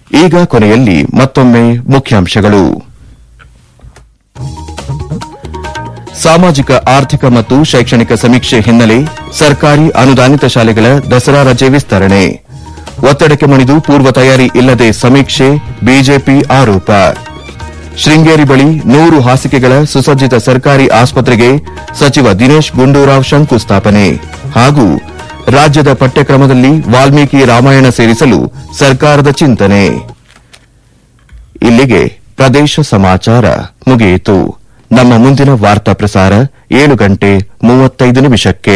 ಈಗ ಕೊನೆಯಲ್ಲಿ ಮತ್ತೊಮ್ಮೆ ಮುಖ್ಯಾಂಶಗಳು ಸಾಮಾಜಿಕ ಆರ್ಥಿಕ ಮತ್ತು ಶೈಕ್ಷಣಿಕ ಸಮೀಕ್ಷೆ ಹಿನ್ನೆಲೆ ಸರ್ಕಾರಿ ಅನುದಾನಿತ ಶಾಲೆಗಳ ದಸರಾ ರಜೆ ವಿಸ್ತರಣೆ ಒತ್ತಡಕ್ಕೆ ಮಣಿದು ಪೂರ್ವ ತಯಾರಿ ಇಲ್ಲದೆ ಸಮೀಕ್ಷೆ ಬಿಜೆಪಿ ಆರೋಪ ಶೃಂಗೇರಿ ಬಳಿ ನೂರು ಹಾಸಿಗೆಗಳ ಸುಸಜ್ಜಿತ ಸರ್ಕಾರಿ ಆಸ್ಪತ್ರೆಗೆ ಸಚಿವ ದಿನೇಶ್ ಗುಂಡೂರಾವ್ ಶಂಕುಸ್ಥಾಪನೆ ಹಾಗೂ ರಾಜ್ಯದ ಪಠ್ಯಕ್ರಮದಲ್ಲಿ ವಾಲ್ಮೀಕಿ ರಾಮಾಯಣ ಸೇರಿಸಲು ಸರ್ಕಾರದ ಚಿಂತನೆ ಇಲ್ಲಿಗೆ ಪ್ರದೇಶ ಸಮಾಚಾರ ಮುಗಿಯಿತು ನಮ್ಮ ಮುಂದಿನ ವಾರ್ತಾ ಪ್ರಸಾರ ಏಳು ಗಂಟೆ ಮೂವತ್ತೈದು ನಿಮಿಷಕ್ಕೆ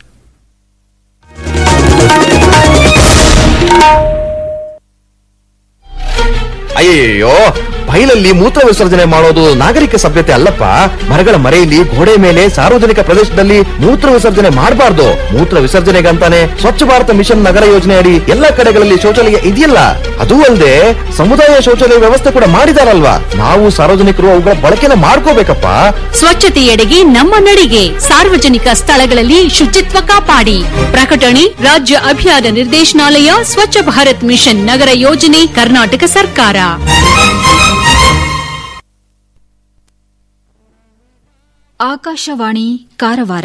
ಅಯ್ಯಯ್ಯೋ ಬೈಲಲ್ಲಿ ಮೂತ್ರ ವಿಸರ್ಜನೆ ಮಾಡೋದು ನಾಗರಿಕ ಸಭ್ಯತೆ ಅಲ್ಲಪ್ಪ ಮರಗಳ ಮರೆಯಲ್ಲಿ ಗೋಡೆ ಮೇಲೆ ಸಾರ್ವಜನಿಕ ಪ್ರದೇಶದಲ್ಲಿ ಮೂತ್ರ ವಿಸರ್ಜನೆ ಮಾಡಬಾರ್ದು ಮೂತ್ರ ವಿಸರ್ಜನೆಗಂತಾನೆ ಸ್ವಚ್ಛ ಭಾರತ ಮಿಷನ್ ನಗರ ಯೋಜನೆ ಅಡಿ ಎಲ್ಲ ಕಡೆಗಳಲ್ಲಿ ಶೌಚಾಲಯ ಇದೆಯಲ್ಲ ಅದೂ ಅಲ್ಲದೆ ಸಮುದಾಯ ಶೌಚಾಲಯ ವ್ಯವಸ್ಥೆ ಕೂಡ ಮಾಡಿದಾರಲ್ವಾ ನಾವು ಸಾರ್ವಜನಿಕರು ಅವುಗಳ ಬಳಕೆನ ಮಾಡ್ಕೋಬೇಕಪ್ಪ ಸ್ವಚ್ಛತೆಯೆಡೆಗೆ ನಮ್ಮ ನಡಿಗೆ ಸಾರ್ವಜನಿಕ ಸ್ಥಳಗಳಲ್ಲಿ ಶುಚಿತ್ವ ಕಾಪಾಡಿ ಪ್ರಕಟಣೆ ರಾಜ್ಯ ಅಭಿಯಾನ ನಿರ್ದೇಶನಾಲಯ ಸ್ವಚ್ಛ ಭಾರತ್ ಮಿಷನ್ ನಗರ ಯೋಜನೆ ಕರ್ನಾಟಕ ಸರ್ಕಾರ ಆಕಾಶವಾಣಿ ಕಾರವಾರ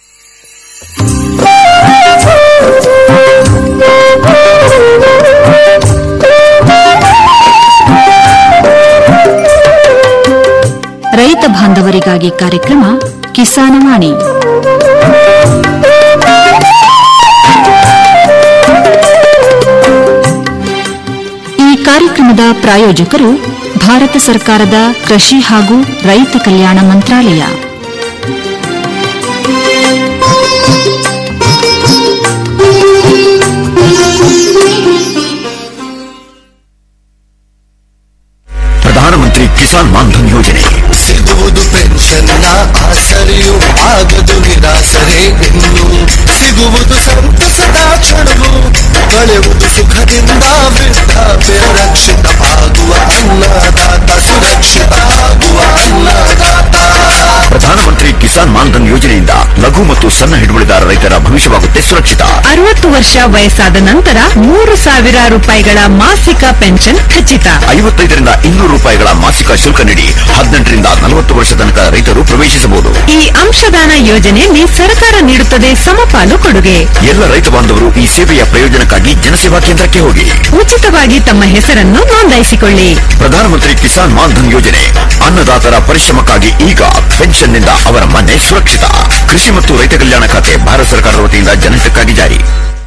ರೈತ ಬಾಂಧವರಿಗಾಗಿ ಕಾರ್ಯಕ್ರಮ ಕಿಸಾನವಾಣಿ ಈ ಕಾರ್ಯಕ್ರಮದ ಪ್ರಾಯೋಜಕರು ಭಾರತ ಸರ್ಕಾರದ ಕೃಷಿ ಹಾಗೂ ರೈತ ಕಲ್ಯಾಣ ಮಂತ್ರಾಲಯ ಪ್ರಧಾನಮಂತ್ರಿ ಕಿಸಾನ್ ಮಾನ್ಧನ್ ಯೋಜನೆ ಸಿಗುವುದು ಪೆನ್ಷನ್ನ ಆಸರೆಯು ಆಗದು ನಿರಾಸರೆ ಇನ್ನು ಸಿಗುವುದು ಸಂತಸದ ಕ್ಷಣವು ಕಳೆಯುವುದು ಸುಖದಿಂದ ವೃದ್ಧಾಪ್ಯ ರಕ್ಷಿತ ಆಗುವ ಅನ್ನದಾತ ಸುರಕ್ಷಿತ ಆಗುವ ಅನ್ನದಾತ ಪ್ರಧಾನಮಂತ್ರಿ ಕಿಸಾನ್ ಮಾನ್ಧನ್ ಯೋಜನೆಯಿಂದ ಲಘು ಮತ್ತು ಸಣ್ಣ ಹಿಡುವಳಿದಾರ ರೈತರ ಭವಿಷ್ಯವಾಗುತ್ತೆ ಸುರಕ್ಷಿತ ಅರವತ್ತು ವರ್ಷ ವಯಸ್ಸಾದ ನಂತರ ಮೂರು ಸಾವಿರ ರೂಪಾಯಿಗಳ ಮಾಸಿಕ ಪೆನ್ಷನ್ ಖಚಿತ ಐವತ್ತೈದರಿಂದ ಇನ್ನೂರು ರೂಪಾಯಿಗಳ ಮಾಸಿಕ ಶುಲ್ಕ ನೀಡಿ ಹದಿನೆಂಟರಿಂದ ನಲವತ್ತು ವರ್ಷ ತನಕ ರೈತರು ಪ್ರವೇಶಿಸಬಹುದು ಈ ಅಂಶದಾನ ಯೋಜನೆಯಲ್ಲಿ ಸರ್ಕಾರ ನೀಡುತ್ತದೆ ಸಮಪಾಲು ಕೊಡುಗೆ ಎಲ್ಲ ರೈತ ಬಾಂಧವರು ಈ ಸೇವೆಯ ಪ್ರಯೋಜನಕ್ಕಾಗಿ ಜನಸೇವಾ ಕೇಂದ್ರಕ್ಕೆ ಹೋಗಿ ಉಚಿತವಾಗಿ ತಮ್ಮ ಹೆಸರನ್ನು ನೋಂದಾಯಿಸಿಕೊಳ್ಳಿ ಪ್ರಧಾನಮಂತ್ರಿ ಕಿಸಾನ್ ಮಾನ್ಧನ್ ಯೋಜನೆ ಅನ್ನದಾತರ ಪರಿಶ್ರಮಕ್ಕಾಗಿ ಈಗ ಪೆನ್ಷನ್ನಿಂದ ಅವರ ಮನೆ ಸುರಕ್ಷಿತ ಕೃಷಿ ಮತ್ತು ರೈತ ಕಲ್ಯಾಣ ಖಾತೆ ಭಾರತ ಸರ್ಕಾರದ ವತಿಯಿಂದ ಜನಹಿತಕ್ಕಾಗಿ ಜಾರಿ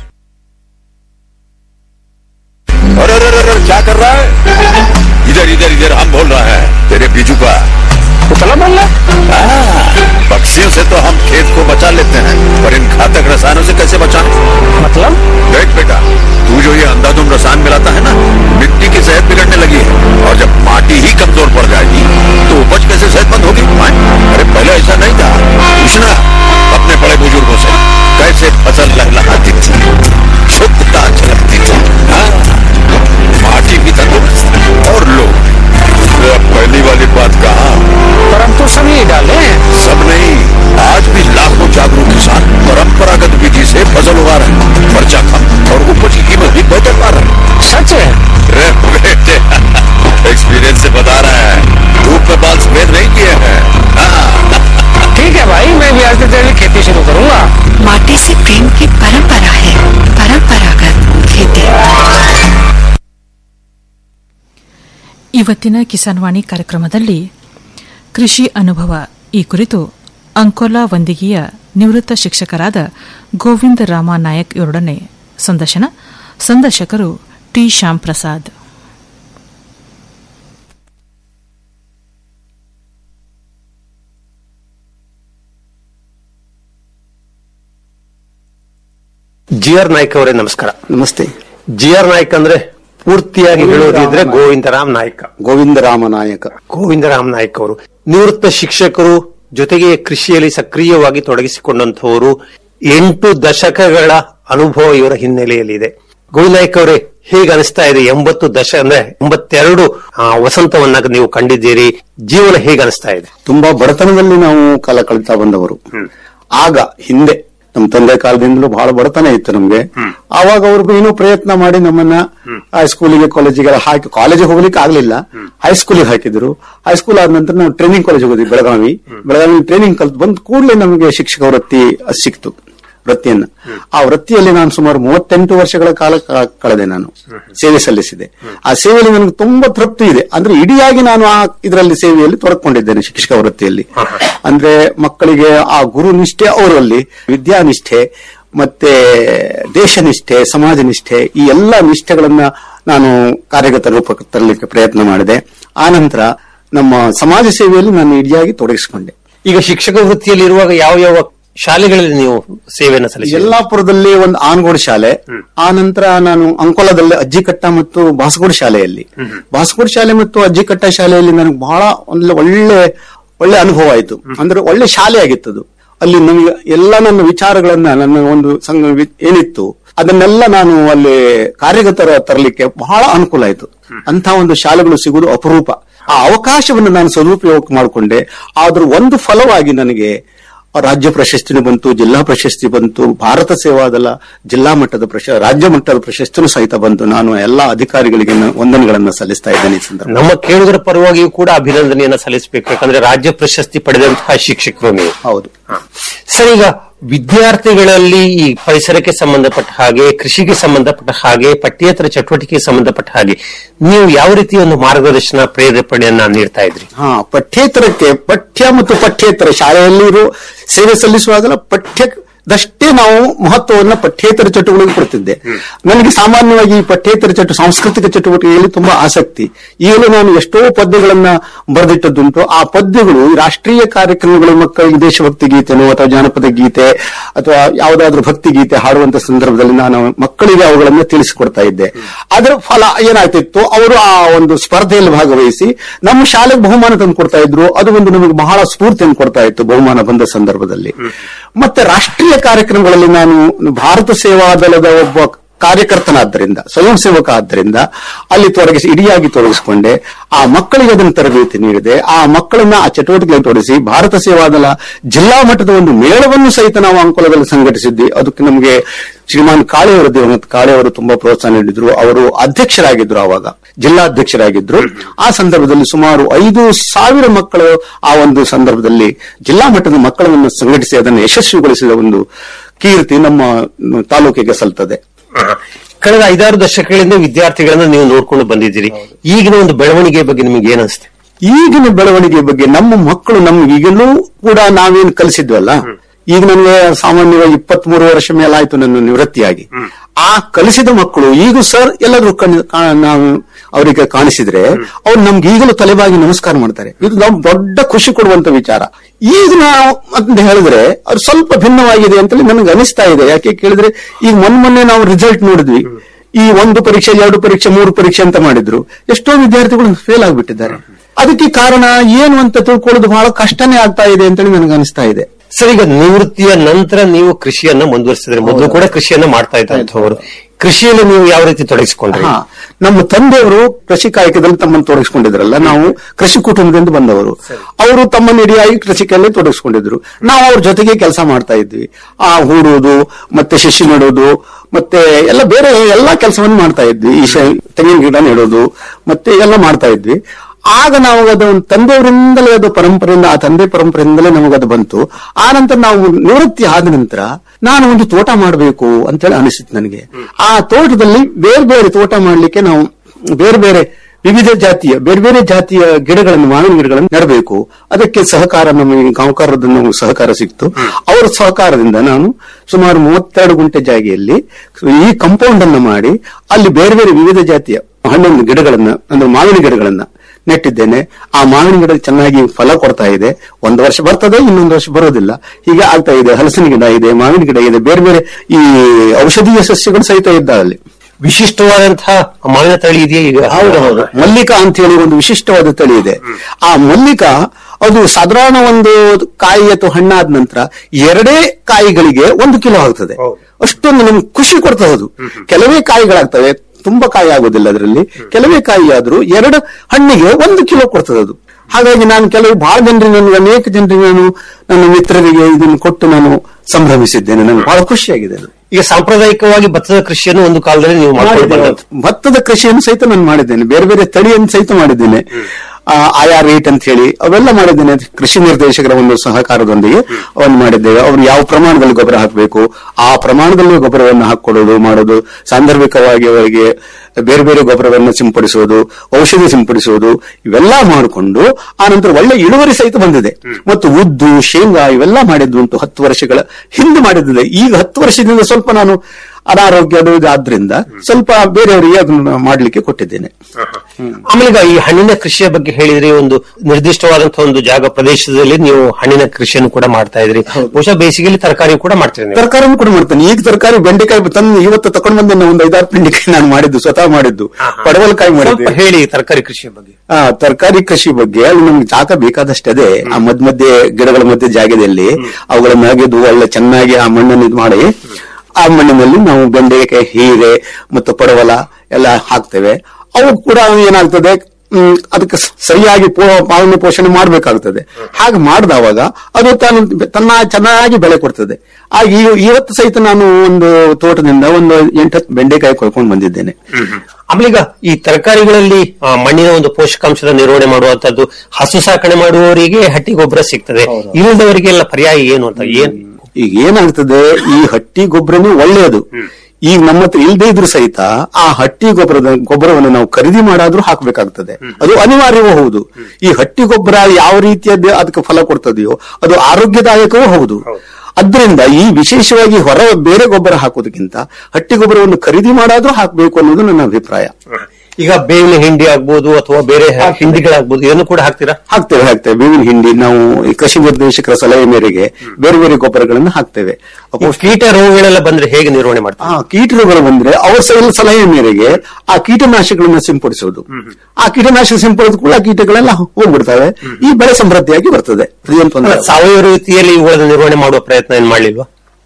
अरे अरे अरे अरे, क्या कर रहा है इधर इधर इधर हम बोल रहे हैं तेरे बीजू का पुतला बोल रहा पक्षियों से तो हम खेत को बचा लेते हैं पर इन घातक रसायनों से कैसे बचाएं मतलब देख बेटा तू जो ये अंधाधुंध रसायन मिलाता है ना मिट्टी की सेहत बिगड़ने लगी है और जब माटी ही कमजोर पड़ जाएगी तो उपज कैसे सेहतमंद होगी हाँ? अरे पहले ऐसा नहीं था पूछना अपने बड़े बुजुर्गों से कैसे फसल लहलहाती थी शुद्धता झलकती थी हाँ? माटी भी तंदुरुस्त और लोग अरे अब पहली वाली बात कहा पर हम तो सब यही डाले सब नहीं आज भी लाखों जागरूक किसान परंपरागत विधि से फसल उगा रहे हैं खर्चा कम और उपज की कीमत भी बेहतर पा रहे हैं सच है रे बेटे एक्सपीरियंस से बता रहे हैं धूप में बाल सफेद नहीं किए हैं ठीक है भाई मैं भी आज से खेती शुरू करूंगा माटी से प्रेम की परंपरा है परंपरागत खेती ಇವತ್ತಿನ ಕಿಸಾನ್ ವಾಣಿ ಕಾರ್ಯಕ್ರಮದಲ್ಲಿ ಕೃಷಿ ಅನುಭವ ಈ ಕುರಿತು ಅಂಕೋಲಾ ವಂದಿಗಿಯ ನಿವೃತ್ತ ಶಿಕ್ಷಕರಾದ ಗೋವಿಂದ ರಾಮ ನಾಯಕ್ ಇವರೊಡನೆ ಸಂದರ್ಶನ ಸಂದರ್ಶಕರು T Shyam Prasad G R Naik ಅವರೇ ನಮಸ್ಕಾರ ನಮಸ್ತೆ ಜಿ ಆರ್ ನಾಯ್ಕ್ ಅಂದ್ರೆ ಪೂರ್ತಿಯಾಗಿ ಹೇಳೋದಿದ್ರೆ ಗೋವಿಂದರಾಮ್ ನಾಯ್ಕ ಗೋವಿಂದರಾಮ ನಾಯಕ ಗೋವಿಂದರಾಮ್ ನಾಯ್ಕ್ ಅವರು ನಿವೃತ್ತ ಶಿಕ್ಷಕರು ಜೊತೆಗೆ ಕೃಷಿಯಲ್ಲಿ ಸಕ್ರಿಯವಾಗಿ ತೊಡಗಿಸಿಕೊಂಡಂತವರು ಎಂಟು ದಶಕಗಳ ಅನುಭವ ಇವರ ಹಿನ್ನೆಲೆಯಲ್ಲಿದೆ ಗೋವಿಂದ ನಾಯ್ಕ್ ಅವರೇ ಹೇಗೆ ಅನಿಸ್ತಾ ಇದೆ ಎಂಬತ್ತು ದಶ ಅಂದ್ರೆ ಎಂಬತ್ತೆರಡು ಆ, ವಸಂತವನ್ನ ನೀವು ಕಂಡಿದ್ದೀರಿ ಜೀವನ ಹೇಗೆ ಅನಿಸ್ತಾ ಇದೆ ತುಂಬಾ ಬಡತನದಲ್ಲಿ ನಾವು ಕಾಲ ಕಳೀತಾ ಬಂದವರು ಆಗ ಹಿಂದೆ ನಮ್ಮ ತಂದೆ ಕಾಲದಿಂದಲೂ ಬಹಳ ಬಡತನ ಇತ್ತು ನಮ್ಗೆ ಆವಾಗ ಅವ್ರಿಗೂ ಏನೋ ಪ್ರಯತ್ನ ಮಾಡಿ ನಮ್ಮನ್ನ ಹೈಸ್ಕೂಲಿಗೆ ಕಾಲೇಜಿಗೆಲ್ಲ ಹಾಕಿ ಕಾಲೇಜಿಗೆ ಹೋಗ್ಲಿಕ್ಕೆ ಆಗ್ಲಿಲ್ಲ ಹೈಸ್ಕೂಲಿಗೆ ಹಾಕಿದ್ರು ಹೈಸ್ಕೂಲ್ ಆದ ನಂತರ ನಾವು ಟ್ರೈನಿಂಗ್ ಕಾಲೇಜ್ ಹೋದ್ವಿ ಬೆಳಗಾವಿ ಬೆಳಗಾವಿ ಟ್ರೈನಿಂಗ್ ಕಲ್ತು ಬಂದ ಕೂಡಲೇ ನಮಗೆ ಶಿಕ್ಷಕ ವೃತ್ತಿ ಸಿಕ್ತು ವೃತ್ತಿಯನ್ನ ಆ ವೃತ್ತಿಯಲ್ಲಿ ನಾನು ಸುಮಾರು ಮೂವತ್ತೆಂಟು ವರ್ಷಗಳ ಕಾಲ ಕ- ಕಳೆದೆ ನಾನು ಸೇವೆ ಸಲ್ಲಿಸಿದೆ ಆ ಸೇವೆಯಲ್ಲಿ ನನಗೆ ತುಂಬಾ ತೃಪ್ತಿ ಇದೆ ಅಂದ್ರೆ ಇಡಿಯಾಗಿ ನಾನು ಆ ಇದರಲ್ಲಿ ಸೇವೆಯಲ್ಲಿ ತೊಡಕೊಂಡಿದ್ದೇನೆ ಶಿಕ್ಷಕ ವೃತ್ತಿಯಲ್ಲಿ ಅಂದ್ರೆ ಮಕ್ಕಳಿಗೆ ಆ ಗುರು ನಿಷ್ಠೆ ಅವರಲ್ಲಿ ವಿದ್ಯಾನಿಷ್ಠೆ ಮತ್ತೆ ದೇಶನಿಷ್ಠೆ ಸಮಾಜ ನಿಷ್ಠೆ ಈ ಎಲ್ಲ ನಿಷ್ಠೆಗಳನ್ನ ನಾನು ಕಾರ್ಯಗತ ರೂಪಕ್ಕೆ ತರಲಿಕ್ಕೆ ಪ್ರಯತ್ನ ಮಾಡಿದೆ ಆ ನಂತರ ನಮ್ಮ ಸಮಾಜ ಸೇವೆಯಲ್ಲಿ ನಾನು ಇಡಿಯಾಗಿ ತೊಡಗಿಸಿಕೊಂಡೆ ಈಗ ಶಿಕ್ಷಕ ವೃತ್ತಿಯಲ್ಲಿ ಇರುವಾಗ ಯಾವ ಯಾವ ಶಾಲೆಗಳಲ್ಲಿ ನೀವು ಸೇವೆಯನ್ನು ಸಲ್ಲಿಸಿ ಯಲ್ಲಾಪುರದಲ್ಲಿ ಒಂದು ಆನಗೋಡು ಶಾಲೆ ಆ ನಂತರ ನಾನು ಅಂಕೋಲದಲ್ಲಿ ಅಜ್ಜಿಕಟ್ಟ ಮತ್ತು ಬಾಸಗೋಡು ಶಾಲೆಯಲ್ಲಿ ಬಾಸಗೋಡು ಶಾಲೆ ಮತ್ತು ಅಜ್ಜಿಕಟ್ಟ ಶಾಲೆಯಲ್ಲಿ ನನಗೆ ಬಹಳ ಒಂದು ಒಳ್ಳೆ ಒಳ್ಳೆ ಅನುಭವ ಆಯಿತು ಅಂದ್ರೆ ಒಳ್ಳೆ ಶಾಲೆ ಆಗಿತ್ತದು ಅಲ್ಲಿ ನಮಗೆ ಎಲ್ಲ ನನ್ನ ವಿಚಾರಗಳನ್ನ ನನ್ನ ಒಂದು ಸಂಘ ವಿ- ಏನಿತ್ತು ಅದನ್ನೆಲ್ಲ ನಾನು ಅಲ್ಲಿ ಕಾರ್ಯಗತರ ತರಲಿಕ್ಕೆ ಬಹಳ ಅನುಕೂಲ ಆಯಿತು ಅಂತ ಒಂದು ಶಾಲೆಗಳು ಸಿಗುವುದು ಅಪರೂಪ ಆ ಅವಕಾಶವನ್ನು ನಾನು ಸದುಪಯೋಗ ಮಾಡಿಕೊಂಡೆ ಆದ್ರೂ ಒಂದು ಫಲವಾಗಿ ನನಗೆ ರಾಜ್ಯ ಪ್ರಶಸ್ತಿನೂ ಬಂತು ಜಿಲ್ಲಾ ಪ್ರಶಸ್ತಿ ಬಂತು ಭಾರತ ಸೇವಾದಳ ಜಿಲ್ಲಾ ಮಟ್ಟದ ಪ್ರಶ ರಾಜ್ಯ ಮಟ್ಟದ ಪ್ರಶಸ್ತಿನೂ ಸಹಿತ ಬಂತು ನಾನು ಎಲ್ಲಾ ಅಧಿಕಾರಿಗಳಿಗೆ ನ- ವಂದನೆಗಳನ್ನ ಸಲ್ಲಿಸ್ತಾ ಇದ್ದೇನೆ ಈ ಸಂದರ್ಭ ನಮ್ಮ ಕೇಳುಗರ ಪರವಾಗಿಯೂ ಕೂಡ ಅಭಿನಂದನೆಯನ್ನ ಸಲ್ಲಿಸಬೇಕು ಯಾಕಂದ್ರೆ ರಾಜ್ಯ ಪ್ರಶಸ್ತಿ ಪಡೆದಂತಹ ಶಿಕ್ಷಕರು ನೀವು ಹೌದು ಸರ್ ಈಗ ವಿದ್ಯಾರ್ಥಿಗಳಲ್ಲಿ ಈ ಪರಿಸರಕ್ಕೆ ಸಂಬಂಧಪಟ್ಟ ಹಾಗೆ ಕೃಷಿಗೆ ಸಂಬಂಧಪಟ್ಟ ಹಾಗೆ ಪಠ್ಯೇತರ ಚಟುವಟಿಕೆಗೆ ಸಂಬಂಧಪಟ್ಟ ಹಾಗೆ ನೀವು ಯಾವ ರೀತಿಯ ಒಂದು ಮಾರ್ಗದರ್ಶನ ಪ್ರೇರೇಪಣೆಯನ್ನ ನೀಡ್ತಾ ಇದ್ರಿ ಹಾ ಪಠ್ಯೇತರಕ್ಕೆ ಪಠ್ಯ ಮತ್ತು ಪಠ್ಯೇತರ ಶಾಲೆಯಲ್ಲಿ ಇರೋ ಸೇವೆ ಸಲ್ಲಿಸುವಾಗಲ ಪಠ್ಯದಷ್ಟೇ ನಾವು ಮಹತ್ವವನ್ನ ಪಠ್ಯೇತರ ಚಟುವಟಿಕೆ ಕೊಡ್ತಿದ್ದೆ ನನಗೆ ಸಾಮಾನ್ಯವಾಗಿ ಈ ಪಠ್ಯೇತರ ಚಟು ಸಾಂಸ್ಕೃತಿಕ ಚಟುವಟಿಕೆಯಲ್ಲಿ ತುಂಬಾ ಆಸಕ್ತಿ ಈಗಲೂ ನಾನು ಎಷ್ಟೋ ಪದ್ಯಗಳನ್ನ ಬರೆದಿಟ್ಟದ್ದುಂಟು ಆ ಪದ್ಯಗಳು ಈ ರಾಷ್ಟ್ರೀಯ ಕಾರ್ಯಕ್ರಮಗಳು ಮಕ್ಕಳಿಗೆ ದೇಶಭಕ್ತಿ ಗೀತೆನೋ ಅಥವಾ ಜಾನಪದ ಗೀತೆ ಅಥವಾ ಯಾವುದಾದ್ರೂ ಭಕ್ತಿ ಗೀತೆ ಹಾಡುವಂತ ಸಂದರ್ಭದಲ್ಲಿ ನಾನು ಮಕ್ಕಳಿಗೆ ಅವುಗಳನ್ನ ತಿಳಿಸಿಕೊಡ್ತಾ ಇದ್ದೆ ಅದರ ಫಲ ಏನಾಗ್ತಿತ್ತು ಅವರು ಆ ಒಂದು ಸ್ಪರ್ಧೆಯಲ್ಲಿ ಭಾಗವಹಿಸಿ ನಮ್ಮ ಶಾಲೆಗೆ ಬಹುಮಾನ ತಂದು ಕೊಡ್ತಾ ಇದ್ರು ಅದು ಒಂದು ನಮಗೆ ಬಹಳ ಸ್ಫೂರ್ತಿಯನ್ನು ಕೊಡ್ತಾ ಇತ್ತು ಬಹುಮಾನ ಬಂದ ಸಂದರ್ಭದಲ್ಲಿ ಮತ್ತೆ ರಾಷ್ಟ್ರೀಯ ಕಾರ್ಯಕ್ರಮಗಳಲ್ಲಿ ನಾನು ಭಾರತ ಸೇವಾದಳದ ಒಬ್ಬ ಕಾರ್ಯಕರ್ತನಾದ್ದರಿಂದ ಸ್ವಯಂ ಸೇವಕ ಆದ್ದರಿಂದ ಅಲ್ಲಿ ತೊಡಗಿಸಿ ಇಡಿಯಾಗಿ ತೊಡಗಿಸಿಕೊಂಡೆ ಆ ಮಕ್ಕಳಿಗೆ ಅದನ್ನು ತರಬೇತಿ ನೀಡಿದೆ ಆ ಮಕ್ಕಳನ್ನ ಆ ಚಟುವಟಿಕೆಯಲ್ಲಿ ತೊಡಗಿಸಿ ಭಾರತ ಸೇವಾದಳ ಜಿಲ್ಲಾ ಮಟ್ಟದ ಒಂದು ಮೇಳವನ್ನು ಸಹಿತ ನಾವು ಅಂಕೋಲದಲ್ಲಿ ಸಂಘಟಿಸಿದ್ವಿ ಅದಕ್ಕೆ ನಮಗೆ ಶ್ರೀಮಾನ್ ಕಾಳೆಯವರು ದೇವನಾಥ್ ಕಾಳೆಯವರು ತುಂಬಾ ಪ್ರೋತ್ಸಾಹ ನೀಡಿದ್ರು ಅವರು ಅಧ್ಯಕ್ಷರಾಗಿದ್ರು ಆವಾಗ ಜಿಲ್ಲಾಧ್ಯಕ್ಷರಾಗಿದ್ರು ಆ ಸಂದರ್ಭದಲ್ಲಿ ಸುಮಾರು ಐದು ಸಾವಿರ ಮಕ್ಕಳು ಆ ಒಂದು ಸಂದರ್ಭದಲ್ಲಿ ಜಿಲ್ಲಾ ಮಟ್ಟದ ಮಕ್ಕಳನ್ನು ಸಂಘಟಿಸಿ ಅದನ್ನು ಯಶಸ್ವಿಗೊಳಿಸಿದ ಒಂದು ಕೀರ್ತಿ ನಮ್ಮ ತಾಲೂಕಿಗೆ ಸಲ್ತದೆ ಕಳೆದ ಐದಾರು ದಶಕಗಳಿಂದ ವಿದ್ಯಾರ್ಥಿಗಳನ್ನ ನೀವು ನೋಡ್ಕೊಂಡು ಬಂದಿದ್ದೀರಿ ಈಗಿನ ಒಂದು ಬೆಳವಣಿಗೆ ಬಗ್ಗೆ ನಿಮಗೆ ಏನ್ ಅನ್ಸುತ್ತೆ ಈಗಿನ ಬೆಳವಣಿಗೆ ಬಗ್ಗೆ ನಮ್ಮ ಮಕ್ಕಳು ನಮ್ಗೆ ಈಗಲೂ ಕೂಡ ನಾವೇನು ಕಲಿಸಿದ್ವಲ್ಲ ಈಗ ನನಗೆ ಸಾಮಾನ್ಯವಾಗಿ ಇಪ್ಪತ್ತ್ ಮೂರು ವರ್ಷ ಮೇಲಾಯ್ತು ನನ್ನ ನಿವೃತ್ತಿಯಾಗಿ ಆ ಕಲಿಸಿದ ಮಕ್ಕಳು ಈಗ ಸರ್ ಎಲ್ಲಾದ್ರೂ ಕಣ್- ಕಾ- ನಾವು ಅವರಿಗೆ ಕಾಣಿಸಿದ್ರೆ ಅವ್ರು ನಮ್ಗೆ ಈಗಲೂ ತಲೆಬಾಗಿ ನಮಸ್ಕಾರ ಮಾಡ್ತಾರೆ ಇದು ನಮ್ ದೊಡ್ಡ ಖುಷಿ ಕೊಡುವಂತ ವಿಚಾರ ಈಗ ನಾವು ಅಂತ ಹೇಳಿದ್ರೆ ಅದು ಸ್ವಲ್ಪ ಭಿನ್ನವಾಗಿದೆ ಅಂತೇಳಿ ನನಗೆ ಅನಿಸ್ತಾ ಇದೆ ಯಾಕೆ ಕೇಳಿದ್ರೆ ಈಗ ಮೊನ್ನೆ ಮೊನ್ನೆ ನಾವು ರಿಸಲ್ಟ್ ನೋಡಿದ್ವಿ ಈ ಒಂದು ಪರೀಕ್ಷೆ ಎರಡು ಪರೀಕ್ಷೆ ಮೂರು ಪರೀಕ್ಷೆ ಅಂತ ಮಾಡಿದ್ರು ಎಷ್ಟೋ ವಿದ್ಯಾರ್ಥಿಗಳು ಫೇಲ್ ಆಗ್ಬಿಟ್ಟಿದ್ದಾರೆ ಅದಕ್ಕೆ ಕಾರಣ ಏನು ಅಂತ ತಿಳ್ಕೊಳ್ಳೋದು ಬಹಳ ಕಷ್ಟನೇ ಆಗ್ತಾ ಇದೆ ಅಂತೇಳಿ ನನಗೆ ಅನಿಸ್ತಾ ಇದೆ ಸರ್ ಈಗ ನಿವೃತ್ತಿಯ ನಂತರ ನೀವು ಕೃಷಿಯನ್ನ ಮುಂದುವರಿಸಿದ್ರೆ ಮೊದಲು ಕೂಡ ಕೃಷಿಯನ್ನ ಮಾಡ್ತಾ ಇದ್ದಂಥವ್ರು ಕೃಷಿಯಲ್ಲಿ ನೀವು ಯಾವ ರೀತಿ ತೊಡಗಿಸಿಕೊಂಡ್ರಿ ಹಾ ನಮ್ಮ ತಂದೆಯವರು ಕೃಷಿ ಕಾಯಕದಲ್ಲಿ ತಮ್ಮನ್ನು ತೊಡಗಿಸಿಕೊಂಡಿದ್ರಲ್ಲ ನಾವು ಕೃಷಿ ಕುಟುಂಬದಿಂದ ಬಂದವರು ಅವರು ತಮ್ಮನ್ನು ಇಡಿಯಾಗಿ ಕೃಷಿಕಲ್ಲೇ ತೊಡಗಿಸಿಕೊಂಡಿದ್ರು ನಾವು ಅವ್ರ ಜೊತೆಗೆ ಕೆಲಸ ಮಾಡ್ತಾ ಇದ್ವಿ ಆ ಹೂಡುವುದು ಮತ್ತೆ ಶಿಶಿ ನೆಡೋದು ಮತ್ತೆ ಎಲ್ಲ ಬೇರೆ ಎಲ್ಲಾ ಕೆಲಸವನ್ನು ಮಾಡ್ತಾ ಇದ್ವಿ ಈ ಶ- ತೆಂಗಿನ ಗಿಡ ನೆಡೋದು ಮತ್ತೆ ಎಲ್ಲ ಮಾಡ್ತಾ ಇದ್ವಿ ಆಗ ನಾವು ಅದು ಒಂದು ತಂದೆಯವರಿಂದಲೇ ಅದು ಪರಂಪರೆಯಿಂದ ಆ ತಂದೆ ಪರಂಪರೆಯಿಂದಲೇ ನಮಗದು ಬಂತು ಆ ನಂತರ ನಾವು ನಿವೃತ್ತಿ ಆದ ನಂತರ ನಾನು ಒಂದು ತೋಟ ಮಾಡಬೇಕು ಅಂತೇಳಿ ಅನಿಸಿತ್ತು ನನಗೆ ಆ ತೋಟದಲ್ಲಿ ಬೇರೆ ಬೇರೆ ತೋಟ ಮಾಡಲಿಕ್ಕೆ ನಾವು ಬೇರೆ ಬೇರೆ ವಿವಿಧ ಜಾತಿಯ ಬೇರೆ ಬೇರೆ ಜಾತಿಯ ಗಿಡಗಳನ್ನು ಮಾವಿನ ಗಿಡಗಳನ್ನು ನೆಡಬೇಕು ಅದಕ್ಕೆ ಸಹಕಾರ ನಮಗೆ ಗಾಂವಕಾರರದ ನಮಗೆ ಸಹಕಾರ ಸಿಕ್ತು ಅವರ ಸಹಕಾರದಿಂದ ನಾನು ಸುಮಾರು ಮೂವತ್ತೆರಡು ಗುಂಟೆ ಜಾಗೆಯಲ್ಲಿ ಈ ಕಾಂಪೌಂಡ್ ಅನ್ನು ಮಾಡಿ ಅಲ್ಲಿ ಬೇರೆ ಬೇರೆ ವಿವಿಧ ಜಾತಿಯ ಹಣ್ಣಿನ ಗಿಡಗಳನ್ನ ಅಂದ್ರೆ ಮಾವಿನ ಗಿಡಗಳನ್ನ ನೆಟ್ಟಿದ್ದೇನೆ ಆ ಮಾವಿನ ಗಿಡ ಚೆನ್ನಾಗಿ ಫಲ ಕೊಡ್ತಾ ಇದೆ ಒಂದು ವರ್ಷ ಬರ್ತದೆ ಇನ್ನೊಂದು ವರ್ಷ ಬರೋದಿಲ್ಲ ಹೀಗೆ ಆಗ್ತಾ ಇದೆ ಹಲಸಿನ ಗಿಡ ಇದೆ ಮಾವಿನ ಗಿಡ ಇದೆ ಬೇರೆ ಬೇರೆ ಈ ಔಷಧೀಯ ಸಸ್ಯಗಳು ಸಹಿತ ಇದ್ದಾವೆ ಅಲ್ಲಿ ವಿಶಿಷ್ಟವಾದಂತಹ ಮಾವಿನ ತಳಿ ಇದೆಯಾ ಈಗ ಹೌದು ಹೌದು ಮಲ್ಲಿಕಾ ಅಂತ ಹೇಳಿ ಒಂದು ವಿಶಿಷ್ಟವಾದ ತಳಿ ಇದೆ ಆ ಮಲ್ಲಿಕಾ ಅದು ಸಾಧಾರಣ ಒಂದು ಕಾಯಿ ಅಥವಾ ಹಣ್ಣಾದ ನಂತರ ಎರಡೇ ಕಾಯಿಗಳಿಗೆ ಒಂದು ಕಿಲೋ ಆಗ್ತದೆ ಅಷ್ಟೊಂದು ನಮ್ಗೆ ಖುಷಿ ಕೊಡ್ತದೆ ಅದು ಕೆಲವೇ ಕಾಯಿಗಳಾಗ್ತವೆ ತುಂಬಾ ಕಾಯಿ ಆಗೋದಿಲ್ಲ ಅದರಲ್ಲಿ ಕೆಲವೇ ಕಾಯಿ ಆದ್ರೂ ಎರಡು ಹಣ್ಣಿಗೆ ಒಂದು ಕಿಲೋ ಕೊಡ್ತದೆ ಅದು ಹಾಗಾಗಿ ನಾನು ಕೆಲವು ಬಹಳ ಜನರಿಗೆ ನನಗೆ ಅನೇಕ ಜನರಿಗೆ ನಾನು ನನ್ನ ಮಿತ್ರರಿಗೆ ಇದನ್ನು ಕೊಟ್ಟು ನಾನು ಸಂಭ್ರಮಿಸಿದ್ದೇನೆ ನನಗೆ ಬಹಳ ಖುಷಿಯಾಗಿದೆ ಅದು ಈಗ ಸಾಂಪ್ರದಾಯಿಕವಾಗಿ ಭತ್ತದ ಕೃಷಿಯನ್ನು ಒಂದು ಕಾಲದಲ್ಲಿ ನೀವು ಮಾಡ್ಕೊಂಡು ಮಾಡಿದ್ದೇನೆ. ಬಂದದ್ದು ಭತ್ತದ ಕೃಷಿಯನ್ನು ಸಹಿತ ನಾನು ಮಾಡಿದ್ದೇನೆ ಬೇರೆ ಬೇರೆ ತಳಿಯನ್ನು ಸಹಿತ ಮಾಡಿದ್ದೇನೆ ಆ, ಆಯಾ ರೇಟ್ ಅಂತ ಹೇಳಿ ಅವೆಲ್ಲ ಮಾಡಿದ್ದೇನೆ ಕೃಷಿ ನಿರ್ದೇಶಕರ ಒಂದು ಸಹಕಾರದೊಂದಿಗೆ ಅವನ್ನು ಮಾಡಿದ್ದೇವೆ ಅವ್ರು ಯಾವ ಪ್ರಮಾಣದಲ್ಲಿ ಗೊಬ್ಬರ ಹಾಕಬೇಕು ಆ ಪ್ರಮಾಣದಲ್ಲಿ ಗೊಬ್ಬರವನ್ನು ಹಾಕೊಡೋದು ಮಾಡೋದು ಸಾಂದರ್ಭಿಕವಾಗಿ ಅವರಿಗೆ ಬೇರೆ ಬೇರೆ ಗೊಬ್ಬರವನ್ನು ಸಿಂಪಡಿಸೋದು ಔಷಧಿ ಸಿಂಪಡಿಸೋದು ಇವೆಲ್ಲ ಮಾಡಿಕೊಂಡು ಆ ನಂತರ ಒಳ್ಳೆ ಇಳುವರಿ ಸಹಿತ ಬಂದಿದೆ ಮತ್ತು ಉದ್ದು ಶೇಂಗಾ ಇವೆಲ್ಲ ಮಾಡಿದ್ದು ಉಂಟು ಹತ್ತು ವರ್ಷಗಳ ಹಿಂದೆ ಮಾಡಿದ್ದಿದೆ ಈಗ ಹತ್ತು ವರ್ಷದಿಂದ ಸ್ವಲ್ಪ ನಾನು ಅನಾರೋಗ್ಯ ಅದು ಇದು ಆದ್ರಿಂದ ಸ್ವಲ್ಪ ಬೇರೆಯವರಿಗೆ ಅದನ್ನ ಮಾಡ್ಲಿಕ್ಕೆ ಕೊಟ್ಟಿದ್ದೇನೆ ಆಮೇಲೆ ಈಗ ಈ ಹಣ್ಣಿನ ಕೃಷಿಯ ಬಗ್ಗೆ ಹೇಳಿದ್ರಿ ಒಂದು ನಿರ್ದಿಷ್ಟವಾದಂತಹ ಒಂದು ಜಾಗ ಪ್ರದೇಶದಲ್ಲಿ ನೀವು ಹಣ್ಣಿನ ಕೃಷಿಯನ್ನು ಕೂಡ ಮಾಡ್ತಾ ಇದ್ರಿ ಬಹುಶಃ ಬೇಸಿಗೆಯಲ್ಲಿ ತರಕಾರಿ ಕೂಡ ಮಾಡ್ತೀರಿ ನೀವು ತರಕಾರಿನೂ ಕೂಡ ಮಾಡ್ತೇನೆ ಈಗ ತರಕಾರಿ ಬೆಂಡೆಕಾಯಿ ತಂದು ಇವತ್ತು ತಗೊಂಡು ಬಂದೆ ಒಂದು ಐದಾರು ಬೆಂಡೆಕಾಯಿ ನಾನು ಮಾಡಿದ್ದು ಸ್ವತಃ ಮಾಡಿದ್ದು ಪಡವಲಕಾಯಿ ಸ್ವಲ್ಪ ಮಾಡಿದ್ದೆ ಹೇಳಿ ತರಕಾರಿ ಕೃಷಿಯ ಬಗ್ಗೆ ಆ ತರಕಾರಿ ಕೃಷಿ ಬಗ್ಗೆ ಅಲ್ಲಿ ನಮ್ಗೆ ಜಾಗ ಬೇಕಾದಷ್ಟೇ ಆ ಮಧ್ಯ ಮಧ್ಯೆ ಗಿಡಗಳ ಮಧ್ಯೆ ಜಾಗದಲ್ಲಿ ಅವುಗಳನ್ನ ಅಗೆದು ಒಳ್ಳೆ ಚೆನ್ನಾಗಿ ಆ ಮಣ್ಣನ್ನು ಇದು ಮಾಡಿ ಆ ಮಣ್ಣಿನಲ್ಲಿ ನಾವು ಬೆಂಡೆಕಾಯಿ ಹೀರೆ ಮತ್ತು ಪಡವಲ ಎಲ್ಲ ಹಾಕ್ತೇವೆ ಅವು ಕೂಡ ಏನಾಗ್ತದೆ ಹ್ಮ್, ಅದಕ್ಕೆ ಸ- ಸರಿಯಾಗಿ ಪೋ- ಪಾಲನೆ ಪೋಷಣೆ ಮಾಡಬೇಕಾಗ್ತದೆ ಹಾಗೆ ಮಾಡಿದವಾಗ ಅದು ತಾನು ತನ್ನ ಚೆನ್ನಾಗಿ ಬೆಳೆ ಕೊಡ್ತದೆ ಆ ಈ- ಇವತ್ತು ಸಹಿತ ನಾನು ಒಂದು ತೋಟದಿಂದ ಒಂದು ಎಂಟತ್ತು ಬೆಂಡೆಕಾಯಿ ಕೊಯ್ಕೊಂಡು ಬಂದಿದ್ದೇನೆ ಆಮೇಲೆ ಈಗ ಈ ತರಕಾರಿಗಳಲ್ಲಿ ಆ, ಮಣ್ಣಿನ ಒಂದು ಪೋಷಕಾಂಶದ ನಿರ್ವಹಣೆ ಮಾಡುವಂತದ್ದು ಹಸು ಸಾಕಣೆ ಮಾಡುವವರಿಗೆ ಹಟ್ಟಿ ಗೊಬ್ಬರ ಸಿಗ್ತದೆ ಇಲ್ಲದವರಿಗೆಲ್ಲ ಪರ್ಯಾಯ ಏನು ಅಂತ ಏನ್ ಈಗ ಏನಾಗ್ತದೆ ಈ ಹಟ್ಟಿ ಗೊಬ್ಬರನೇ ಒಳ್ಳೆಯದು ಈಗ ನಮ್ಮ ಹತ್ರ ಇಲ್ಲದೆ ಇದ್ರು ಸಹಿತ ಆ ಹಟ್ಟಿ ಗೊಬ್ಬರದ ಗೊಬ್ಬರವನ್ನು ನಾವು ಖರೀದಿ ಮಾಡಾದ್ರೂ ಹಾಕ್ಬೇಕಾಗ್ತದೆ ಅದು ಅನಿವಾರ್ಯವೂ ಹೌದು ಈ ಹಟ್ಟಿ ಗೊಬ್ಬರ ಯಾವ ರೀತಿಯದ್ದು ಅದಕ್ಕೆ ಫಲ ಕೊಡ್ತದೆಯೋ ಅದು ಆರೋಗ್ಯದಾಯಕವೂ ಹೌದು ಅದರಿಂದ ಈ ವಿಶೇಷವಾಗಿ ಹೊರ ಬೇರೆ ಗೊಬ್ಬರ ಹಾಕೋದಕ್ಕಿಂತ ಹಟ್ಟಿ ಗೊಬ್ಬರವನ್ನು ಖರೀದಿ ಮಾಡಾದ್ರೂ ಹಾಕಬೇಕು ಅನ್ನೋದು ನನ್ನ ಅಭಿಪ್ರಾಯ ಈಗ ಬೇವಿನ ಹಿಂಡಿ ಆಗ್ಬೋದು ಅಥವಾ ಬೇರೆ ಹಿಂಡಿಗಳಾಗ್ಬೋದು ಇದನ್ನು ಕೂಡ ಹಾಕ್ತೀರಾ ಹಾಕ್ತೇವೆ ಹಾಕ್ತೇವೆ ಬೇವಿನ ಹಿಂಡಿ ನಾವು ಈ ಕೃಷಿ ನಿರ್ದೇಶಕರ ಸಲಹೆ ಮೇರೆಗೆ ಬೇರೆ ಬೇರೆ ಗೊಬ್ಬರಗಳನ್ನು ಹಾಕ್ತೇವೆ ಈ ಕೀಟ ರೋಗಗಳೆಲ್ಲ ಬಂದ್ರೆ ಹೇಗೆ ನಿರ್ವಹಣೆ ಮಾಡ್ತಾರೆ ಆ ಕೀಟಗಳು ಬಂದ್ರೆ ಅವರ ಸಲ- ಸಲಹೆ ಮೇರೆಗೆ ಆ ಕೀಟನಾಶಕಗಳನ್ನ ಸಿಂಪಡಿಸೋದು ಆ ಕೀಟನಾಶಕ ಸಿಂಪಡಿದ ಕೂಡ ಆ ಕೀಟಗಳೆಲ್ಲ ಹೋಗ್ಬಿಡ್ತವೆ ಈ ಬೆಳೆ ಸಮೃದ್ಧಿಯಾಗಿ ಬರ್ತದೆ ಅದೇನ್ ತೊಂದ್ರೆ ಇಲ್ಲ. ಸಾವಯವ ರೀತಿಯಲ್ಲಿ ಇವುಗಳನ್ನು ನಿರ್ವಹಣೆ ಮಾಡುವ ಪ್ರಯತ್ನ ಏನ್ ಮಾಡ್ಲಿಲ್ವಾ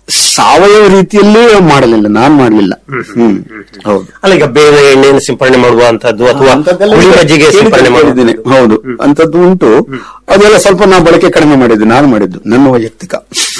ಸಾವಯವ ರೀತಿಯಲ್ಲಿ ಮಾಡಲಿಲ್ಲ ನಾನ್ ಮಾಡಲಿಲ್ಲ ಹ್ಮ್ ಹೌದು ಅಲ್ಲ ಈಗ ಬೇವಿನ ಎಣ್ಣೆಯನ್ನು ಸಿಂಪಡಣೆ ಮಾಡುವಂತದ್ದು ಅಥವಾ ಅಂಥದ್ದೆಲ್ಲ ಹುಳಿ ಮಜ್ಜಿಗೆ ಕೇಳಿ ಸಿಂಪಡಣೆ ಮಾಡುವುದು ಕೇಳಿದ್ದೇನೆ. ಹೌದು ಅಂತದ್ದು ಉಂಟು ಅದೆಲ್ಲ ಸ್ವಲ್ಪ ನಾ ಬಳಕೆ ಕಡಿಮೆ ಮಾಡಿದ್ದು ನಾನು ಮಾಡಿದ್ದು ನನ್ನ ವೈಯಕ್ತಿಕ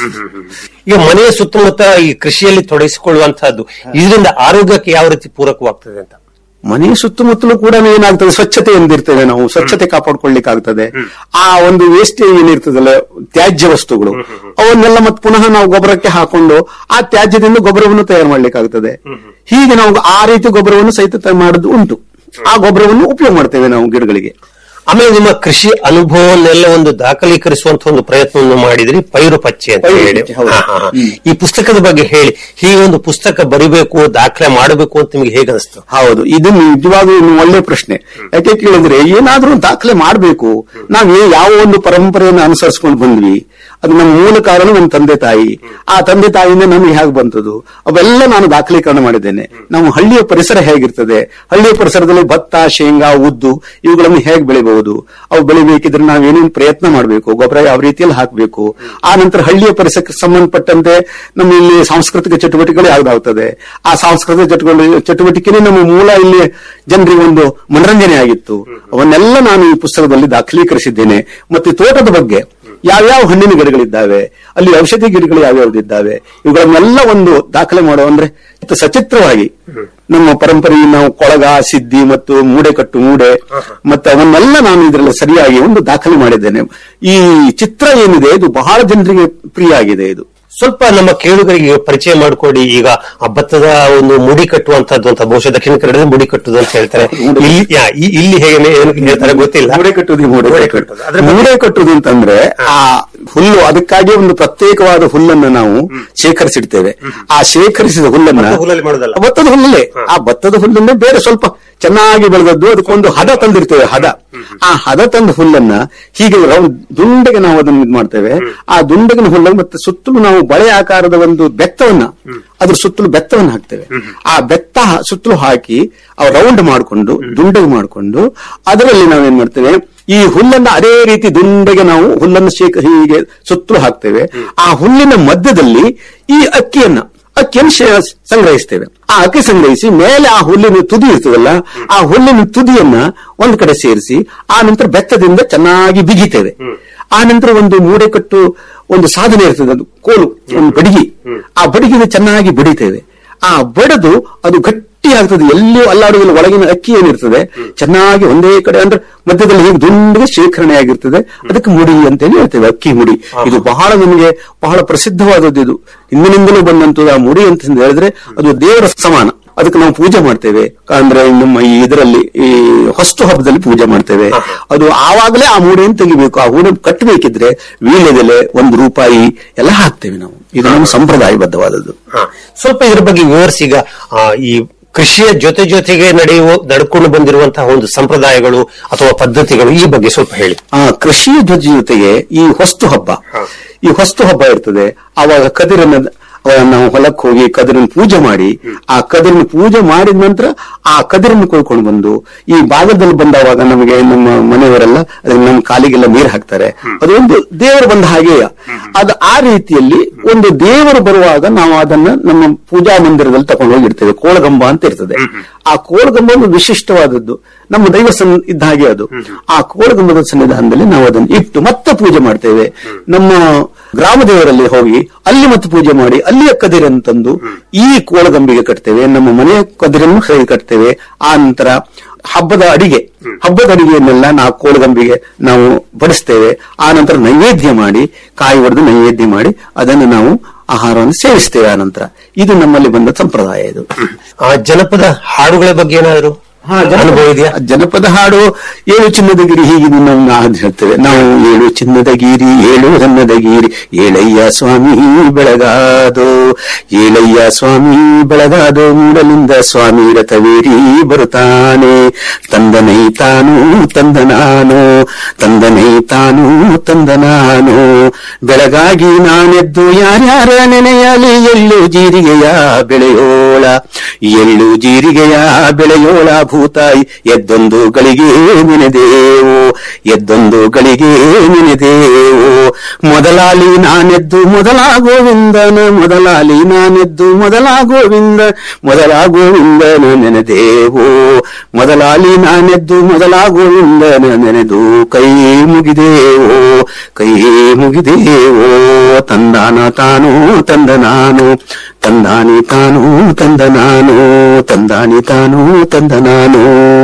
ಈಗ ಮನೆಯ ಸುತ್ತಮುತ್ತ ಈ ಕೃಷಿಯಲ್ಲಿ ತೊಡಗಿಸಿಕೊಳ್ಳುವಂತಹದ್ದು ಇದರಿಂದ ಆರೋಗ್ಯಕ್ಕೆ ಯಾವ ರೀತಿ ಪೂರಕವಾಗ್ತದೆ ಅಂತ ಮನೆಯ ಸುತ್ತಮುತ್ತಲೂ ಕೂಡ ಏನಾಗ್ತದೆ ಸ್ವಚ್ಛತೆ ಎಂದಿರ್ತೇವೆ ನಾವು ಸ್ವಚ್ಛತೆ ಕಾಪಾಡ್ಕೊಳ್ಲಿಕ್ಕೆ ಆಗ್ತದೆ ಆ ಒಂದು ವೇಸ್ಟೇಜ್ ಏನಿರ್ತದಲ್ಲ ತ್ಯಾಜ್ಯ ವಸ್ತುಗಳು ಅವನ್ನೆಲ್ಲ ಮತ್ತೆ ಪುನಃ ನಾವು ಗೊಬ್ಬರಕ್ಕೆ ಹಾಕೊಂಡು ಆ ತ್ಯಾಜ್ಯದಿಂದ ಗೊಬ್ಬರವನ್ನು ತಯಾರು ಮಾಡ್ಲಿಕ್ಕೆ ಆಗ್ತದೆ ಹೀಗೆ ನಾವು ಆ ರೀತಿ ಗೊಬ್ಬರವನ್ನು ಸಹಿತ ತಯಾರು ಮಾಡೋದು ಉಂಟು ಆ ಗೊಬ್ಬರವನ್ನು ಉಪಯೋಗ ಮಾಡ್ತೇವೆ ನಾವು ಗಿಡಗಳಿಗೆ ಆಮೇಲೆ ನಿಮ್ಮ ಕೃಷಿ ಅನುಭವವನ್ನೆಲ್ಲ ಒಂದು ದಾಖಲೀಕರಿಸುವಂತ ಒಂದು ಪ್ರಯತ್ನವನ್ನು ಮಾಡಿದ್ರಿ ಪೈರು ಪಚ್ಚೆ ಅಂತ ಪೈರು ಹೇಳಿ ಪಚ್ಚೆ, ಹೌದು. ಹಾ, ಹಾ, ಹಾ. ಈ ಪುಸ್ತಕದ ಬಗ್ಗೆ ಹೇಳಿ ಹೀಗೆ ಒಂದು ಪುಸ್ತಕ ಬರಿಬೇಕು ದಾಖಲೆ ಮಾಡಬೇಕು ಅಂತ ನಿಮ್ಗೆ ಹೇಗೆ ಅನಿಸ್ತು ಹೌದು ಇದು ನಿಜವಾಗ್ಲೂ ಇನ್ನು ಒಳ್ಳೆ ಪ್ರಶ್ನೆ ಯಾಕೆ ಕೇಳಿದ್ರೆ ಏನಾದ್ರೂ ದಾಖಲೆ ಮಾಡಬೇಕು ನಾವು ಏ- ಯಾವ ಒಂದು ಪರಂಪರೆಯನ್ನು ಅನುಸರಿಸ್ಕೊಂಡು ಬಂದ್ವಿ ಅದು ನಮ್ಮ ಮೂಲ ಕಾರಣ ನಮ್ಮ ತಂದೆ ತಾಯಿ ಆ ತಂದೆ ತಾಯಿಯಿಂದ ನಮಗೆ ಹೇಗೆ ಬಂತದು ಅವೆಲ್ಲ ನಾನು ದಾಖಲೀಕರಣ ಮಾಡಿದ್ದೇನೆ ನಾವು ಹಳ್ಳಿಯ ಪರಿಸರ ಹೇಗಿರ್ತದೆ ಹಳ್ಳಿಯ ಪರಿಸರದಲ್ಲಿ ಭತ್ತ ಶೇಂಗಾ ಉದ್ದು ಇವುಗಳನ್ನು ಹೇಗೆ ಬೆಳಿಬಹುದು ಅವು ಬೆಳಿಬೇಕಿದ್ರೆ ನಾವು ಏನೇನು ಪ್ರಯತ್ನ ಮಾಡಬೇಕು ಗೊಬ್ಬರ ಯಾವ ರೀತಿಯಲ್ಲಿ ಹಾಕಬೇಕು ಆ ನಂತರ ಹಳ್ಳಿಯ ಪರಿಸರಕ್ಕೆ ಸಂಬಂಧಪಟ್ಟಂತೆ ನಮ್ಮ ಇಲ್ಲಿ ಸಾಂಸ್ಕೃತಿಕ ಚಟುವಟಿಕೆಗಳು ಯಾವ್ದಾಗ್ತದೆ ಆ ಸಾಂಸ್ಕೃತಿಕ ಚಟುವಟಿಕೆ ಚಟುವಟಿಕೆನೇ ನಮ್ಮ ಮೂಲ ಇಲ್ಲಿ ಜನರಿಗೆ ಒಂದು ಮನರಂಜನೆ ಆಗಿತ್ತು ಅವನ್ನೆಲ್ಲ ನಾನು ಈ ಪುಸ್ತಕದಲ್ಲಿ ದಾಖಲೀಕರಿಸಿದ್ದೇನೆ ಮತ್ತೆ ತೋಟದ ಬಗ್ಗೆ ಯಾವ್ಯಾವ ಹಣ್ಣಿನ ಗಿಡಗಳಿದ್ದಾವೆ ಅಲ್ಲಿ ಔಷಧಿ ಗಿಡಗಳು ಯಾವ್ಯಾವ್ದಿದ್ದಾವೆ ಇವುಗಳನ್ನೆಲ್ಲ ಒಂದು ದಾಖಲೆ ಮಾಡುವ ಅಂದ್ರೆ ಸಚಿತ್ರವಾಗಿ ನಮ್ಮ ಪರಂಪರೆಯಲ್ಲಿ ನಾವು ಕೊಳಗ ಸಿದ್ದಿ ಮತ್ತು ಮೂಡೆ ಕಟ್ಟು ಮೂಡೆ ಮತ್ತೆ ಅವನ್ನೆಲ್ಲ ನಾನು ಇದರಲ್ಲಿ ಸರಿಯಾಗಿ ಒಂದು ದಾಖಲೆ ಮಾಡಿದ್ದೇನೆ ಈ ಚಿತ್ರ ಏನಿದೆ ಇದು ಬಹಳ ಜನರಿಗೆ ಪ್ರಿಯ ಆಗಿದೆ ಇದು ಸ್ವಲ್ಪ ನಮ್ಮ ಕೇಳುಗರಿಗೆ ಪರಿಚಯ ಮಾಡಿಕೊಡಿ ಈಗ ಆ ಭತ್ತದ ಒಂದು ಮುಡಿ ಕಟ್ಟುವಂತದ್ದು ಅಂತ ಬಹುಶಃ ದಕ್ಷಿಣ ಕನ್ನಡದಲ್ಲಿ ಮುಡಿ ಕಟ್ಟುದು ಅಂತ ಹೇಳ್ತಾರೆ ಇಲ್ಲಿ ಯಾ, ಇ- ಇಲ್ಲಿ ಹೇಗೆ ಏನು ಹೇಳ್ತಾರೆ ಗೊತ್ತಿಲ್ಲ ಮೂಡೆ ಕಟ್ಟುವುದು ಮೂಡೆ ಮೂಡೆ ಕಟ್ಟುವುದು ಕಟ್ಟುದು. ಅದ್ರ ಬಗ್ಗೆ- ಮೂಡೆ ಕಟ್ಟುವುದು ಅಂತಂದ್ರೆ ಆ ಹುಲ್ಲು ಅದಕ್ಕಾಗಿ ಒಂದು ಪ್ರತ್ಯೇಕವಾದ ಹುಲ್ಲನ್ನು ನಾವು ಶೇಖರಿಸಿಡ್ತೇವೆ ಆ ಶೇಖರಿಸಿದ ಹುಲ್ಲನ್ನ ಭತ್ತದ ಹುಲ್ಲಲ್ಲಿ ಮಾಡುದಲ್ಲ? ಭತ್ತದ ಹುಲ್ಲೇ ಆ ಭತ್ತದ ಹುಲ್ಲನ್ನೇ ಬೇರೆ ಸ್ವಲ್ಪ ಚೆನ್ನಾಗಿ ಬೆಳೆದದ್ದು ಅದಕ್ಕೊಂದು ಹದ ತಂದಿರ್ತೇವೆ ಹದ ಆ ಹದ ತಂದ ಹುಲ್ಲನ್ನ ಹೀಗೆ ರೌಂಡ್ ದುಂಡಗೆ ನಾವು ಅದನ್ನು ಇದು ಮಾಡ್ತೇವೆ ಆ ದುಂಡಗಿನ ಹುಲ್ಲನ್ನು ಮತ್ತೆ ಸುತ್ತಲೂ ನಾವು ಬಳೆ ಆಕಾರದ ಒಂದು ಬೆತ್ತವನ್ನ ಅದ್ರ ಸುತ್ತಲೂ ಬೆತ್ತವನ್ನು ಹಾಕ್ತೇವೆ ಆ ಬೆತ್ತ ಸುತ್ತಲೂ ಹಾಕಿ ಆ ರೌಂಡ್ ಮಾಡಿಕೊಂಡು ದುಂಡಗೆ ಮಾಡಿಕೊಂಡು ಅದರಲ್ಲಿ ನಾವೇನ್ ಮಾಡ್ತೇವೆ ಈ ಹುಲ್ಲನ್ನ ಅದೇ ರೀತಿ ದುಂಡಗೆ ನಾವು ಹುಲ್ಲನ್ನು ಶೇಖ ಹೀಗೆ ಸುತ್ತಲೂ ಹಾಕ್ತೇವೆ ಆ ಹುಲ್ಲಿನ ಮಧ್ಯದಲ್ಲಿ ಈ ಅಕ್ಕಿಯನ್ನ ಅಕ್ಕಿಯನ್ನು ಶೇ- ಸಂಗ್ರಹಿಸ್ತೇವೆ ಆ ಅಕ್ಕಿ ಸಂಗ್ರಹಿಸಿ ಮೇಲೆ ಆ ಹುಲ್ಲಿನ ತುದಿ ಇರ್ತದಲ್ಲ ಆ ಹುಲ್ಲಿನ ತುದಿಯನ್ನ ಒಂದ್ ಕಡೆ ಸೇರಿಸಿ ಆ ನಂತರ ಬೆತ್ತದಿಂದ ಚೆನ್ನಾಗಿ ಬಿಗಿತೇವೆ ಆ ನಂತರ ಒಂದು ಮೂಡೆ ಕಟ್ಟು ಒಂದು ಸಾಧನೆ ಇರ್ತದೆ ಅದು ಕೋಲು ಒಂದು ಬಡಿಗೆ ಆ ಬಡಿಗೆ ಚೆನ್ನಾಗಿ ಬಡಿತೇವೆ ಆ ಬಡದು ಅದು ಗಟ್ಟಿ ಆಗ್ತದೆ ಎಲ್ಲಿಯೂ ಅಲ್ಲಾಡುವುದಿಲ್ಲ ಒಳಗಿನ ಅಕ್ಕಿ ಏನಿರ್ತದೆ ಚೆನ್ನಾಗಿ ಒಂದೇ ಕಡೆ ಅಂದ್ರೆ ಮಧ್ಯದಲ್ಲಿ ಹೀಗೆ ದುಂಡಿಗೆ ಶೇಖರಣೆ ಆಗಿರ್ತದೆ ಅದಕ್ಕೆ ಮುಡಿ ಅಂತ ಹೇಳಿ ಹೇಳ್ತೇವೆ ಅಕ್ಕಿ ಮುಡಿ ಇದು ಬಹಳ ನಮಗೆ ಬಹಳ ಪ್ರಸಿದ್ಧವಾದದ್ದು ಇದು ಹಿಂದಿನಿಂದಲೂ ಬಂದಂತದ್ದು ಆ ಮುಡಿ ಅಂತ ಹೇಳಿದ್ರೆ ಅದು ದೇವರ ಸಮಾನ ಅದಕ್ಕೆ ನಾವು ಪೂಜೆ ಮಾಡ್ತೇವೆ ಅಂದ್ರೆ ನಮ್ಮ ಈ ಇದರಲ್ಲಿ ಈ ಹೊಸ್ತು ಹಬ್ಬದಲ್ಲಿ ಪೂಜೆ ಮಾಡ್ತೇವೆ ಅದು ಆವಾಗಲೇ ಆ ಮೂಡೆಯನ್ನು ತೆಗಿಬೇಕು ಆ ಹೂಡೆ ಕಟ್ಟಬೇಕಿದ್ರೆ ವೀಳ್ಯದೆಲೆ ಒಂದು ರೂಪಾಯಿ ಎಲ್ಲ ಹಾಕ್ತೇವೆ ನಾವು ಇದು ನಮ್ಮ ಸಂಪ್ರದಾಯಬದ್ಧವಾದದ್ದು ಹಾ. ಸ್ವಲ್ಪ ಇದ್ರ ಬಗ್ಗೆ ವಿವರಿಸಿ ಈಗ ಆ, ಈ ಕೃಷಿಯ ಜೊತೆ ಜೊತೆಗೆ ನಡೆಯುವ ನಡ್ಕೊಂಡು ಬಂದಿರುವಂತಹ ಒಂದು ಸಂಪ್ರದಾಯಗಳು ಅಥವಾ ಪದ್ಧತಿಗಳು ಈ ಬಗ್ಗೆ ಸ್ವಲ್ಪ ಹೇಳಿ ಆ ಕೃಷಿಯ ಜೊತೆ ಜೊತೆಗೆ ಈ ಹೊಸ್ತು ಹಬ್ಬ ಈ ಹೊಸ್ತು ಹಬ್ಬ ಇರ್ತದೆ ಆವಾಗ ಕದಿರನ್ನ ಅವಾಗ ನಾವು ಹೊಲಕ್ಕೆ ಹೋಗಿ ಕದಿರನ್ನು ಪೂಜೆ ಮಾಡಿ ಆ ಕದಿರನ್ನು ಪೂಜೆ ಮಾಡಿದ ನಂತರ ಆ ಕದಿರನ್ನು ಕೊಯ್ಕೊಂಡು ಬಂದು ಈ ಭಾಗದಲ್ಲಿ ಬಂದವಾಗ ನಮಗೆ ನಮ್ಮ ಮನೆಯವರೆಲ್ಲ ಅದಕ್ಕೆ ನಮ್ಮ ಕಾಲಿಗೆಲ್ಲ ನೀರು ಹಾಕ್ತಾರೆ ಅದು ಒಂದು ದೇವರು ಬಂದ ಹಾಗೆಯ ಅದು ಆ ರೀತಿಯಲ್ಲಿ ಒಂದು ದೇವರು ಬರುವಾಗ ನಾವು ಅದನ್ನ ನಮ್ಮ ಪೂಜಾ ಮಂದಿರದಲ್ಲಿ ತಕೊಂಡು ಹೋಗಿರ್ತೇವೆ ಕೋಳಗಂಬ ಅಂತ ಇರ್ತದೆ ಆ ಕೋಳಗಂಬ ಒಂದು ವಿಶಿಷ್ಟವಾದದ್ದು ನಮ್ಮ ದೈವ ಸನ್ ಇದ್ದ ಹಾಗೆ ಅದು ಆ ಕೋಳಗಂಬದ ಸನ್ನಿಧಾನದಲ್ಲಿ ನಾವು ಅದನ್ನು ಇಟ್ಟು ಮತ್ತೆ ಪೂಜೆ ಮಾಡ್ತೇವೆ ನಮ್ಮ ಗ್ರಾಮ ದೇವರಲ್ಲಿ ಹೋಗಿ ಅಲ್ಲಿ ಮತ್ತೆ ಪೂಜೆ ಮಾಡಿ ಅಲ್ಲಿಯ ಕದಿರನ್ನು ತಂದು ಈ ಕೋಳಗಂಬಿಗೆ ಕಟ್ತೇವೆ ನಮ್ಮ ಮನೆಯ ಕದಿರನ್ನು ಹೇಗೆ ಕಟ್ತೇವೆ ಆ ನಂತರ ಹಬ್ಬದ ಅಡಿಗೆ ಹಬ್ಬದ ಅಡಿಗೆಯನ್ನೆಲ್ಲ ನಾವು ಕೋಳಗಂಬಿಗೆ ನಾವು ಬಡಿಸ್ತೇವೆ ಆ ನಂತರ ನೈವೇದ್ಯ ಮಾಡಿ ಕಾಯಿ ಹೊಡೆದು ನೈವೇದ್ಯ ಮಾಡಿ ಅದನ್ನು ನಾವು ಆಹಾರವನ್ನು ಸೇವಿಸ್ತೇವೆ ಆ ನಂತರ ಇದು ನಮ್ಮಲ್ಲಿ ಬಂದ ಸಂಪ್ರದಾಯ ಇದು ಆ ಜನಪದ ಹಾಡುಗಳ ಬಗ್ಗೆ ಏನಾದ್ರು ಅನುಭವ ಇದೆಯಾ ಜನಪದ ಹಾಡು ಏಳು ಚಿನ್ನದ ಗಿರಿ ಹೀಗೆ ನಮ್ಮ ಹಾಡು ಹೇಳ್ತೇವೆ ನಾವು ಏಳು ಚಿನ್ನದ ಗಿರಿ ಏಳು ಹನ್ನದ ಗಿರಿ ಏಳಯ್ಯ ಸ್ವಾಮಿ ಬೆಳಗಾದೋ ಏಳಯ್ಯ ಸ್ವಾಮಿ ಬೆಳಗಾದೋ ಮೂಡಲಿಂದ ಸ್ವಾಮಿ ರಥವೇರಿ ಬರುತ್ತಾನೆ ತಂದನೈ ತಾನು ತಂದ ನಾನು ತಂದನೈ ತಾನು ತಂದ ನಾನು ಬೆಳಗಾಗಿ ನಾನೆದ್ದು ಯಾರ್ಯಾರ ನೆನೆಯಲಿ ಎಳ್ಳು ಜೀರಿಗೆಯ ಬೆಳೆಯೋಳ ಎಳ್ಳು ಜೀರಿಗೆಯ ಬೆಳೆಯೋಳ ಭೂತಾಯಿ ಎದ್ದೊಂದು ಗಳಿಗೆ ನೆನೆದೇವು ಎದ್ದೊಂದು ಗಳಿಗೆ ನೆನೆದೇವು ಮೊದಲಾಲಿ ನಾನೆದ್ದು ಮೊದಲಾ ಗೋವಿಂದನ ಮೊದಲಾಲಿ ನಾನೆದ್ದು ಮೊದಲಾ ಗೋವಿಂದ ಮೊದಲಾ ಗೋವಿಂದನ ನೆನೆದೇವು ಮೊದಲಾಲಿ ನಾನೆದ್ದು ಮೊದಲಾ ಗೋವಿಂದನ ನೆನೆದು ಕೈ ಮುಗಿದೇವೋ ಕೈ ಮುಗಿದೇವೋ ತಂದಾನ ತಾನು ತಂದ ನಾನು ತಂದಾನಿ ತಾನು ತಂದ ನಾನು ತಂದಾನಿ ತಾನು ತಂದ ನಾನು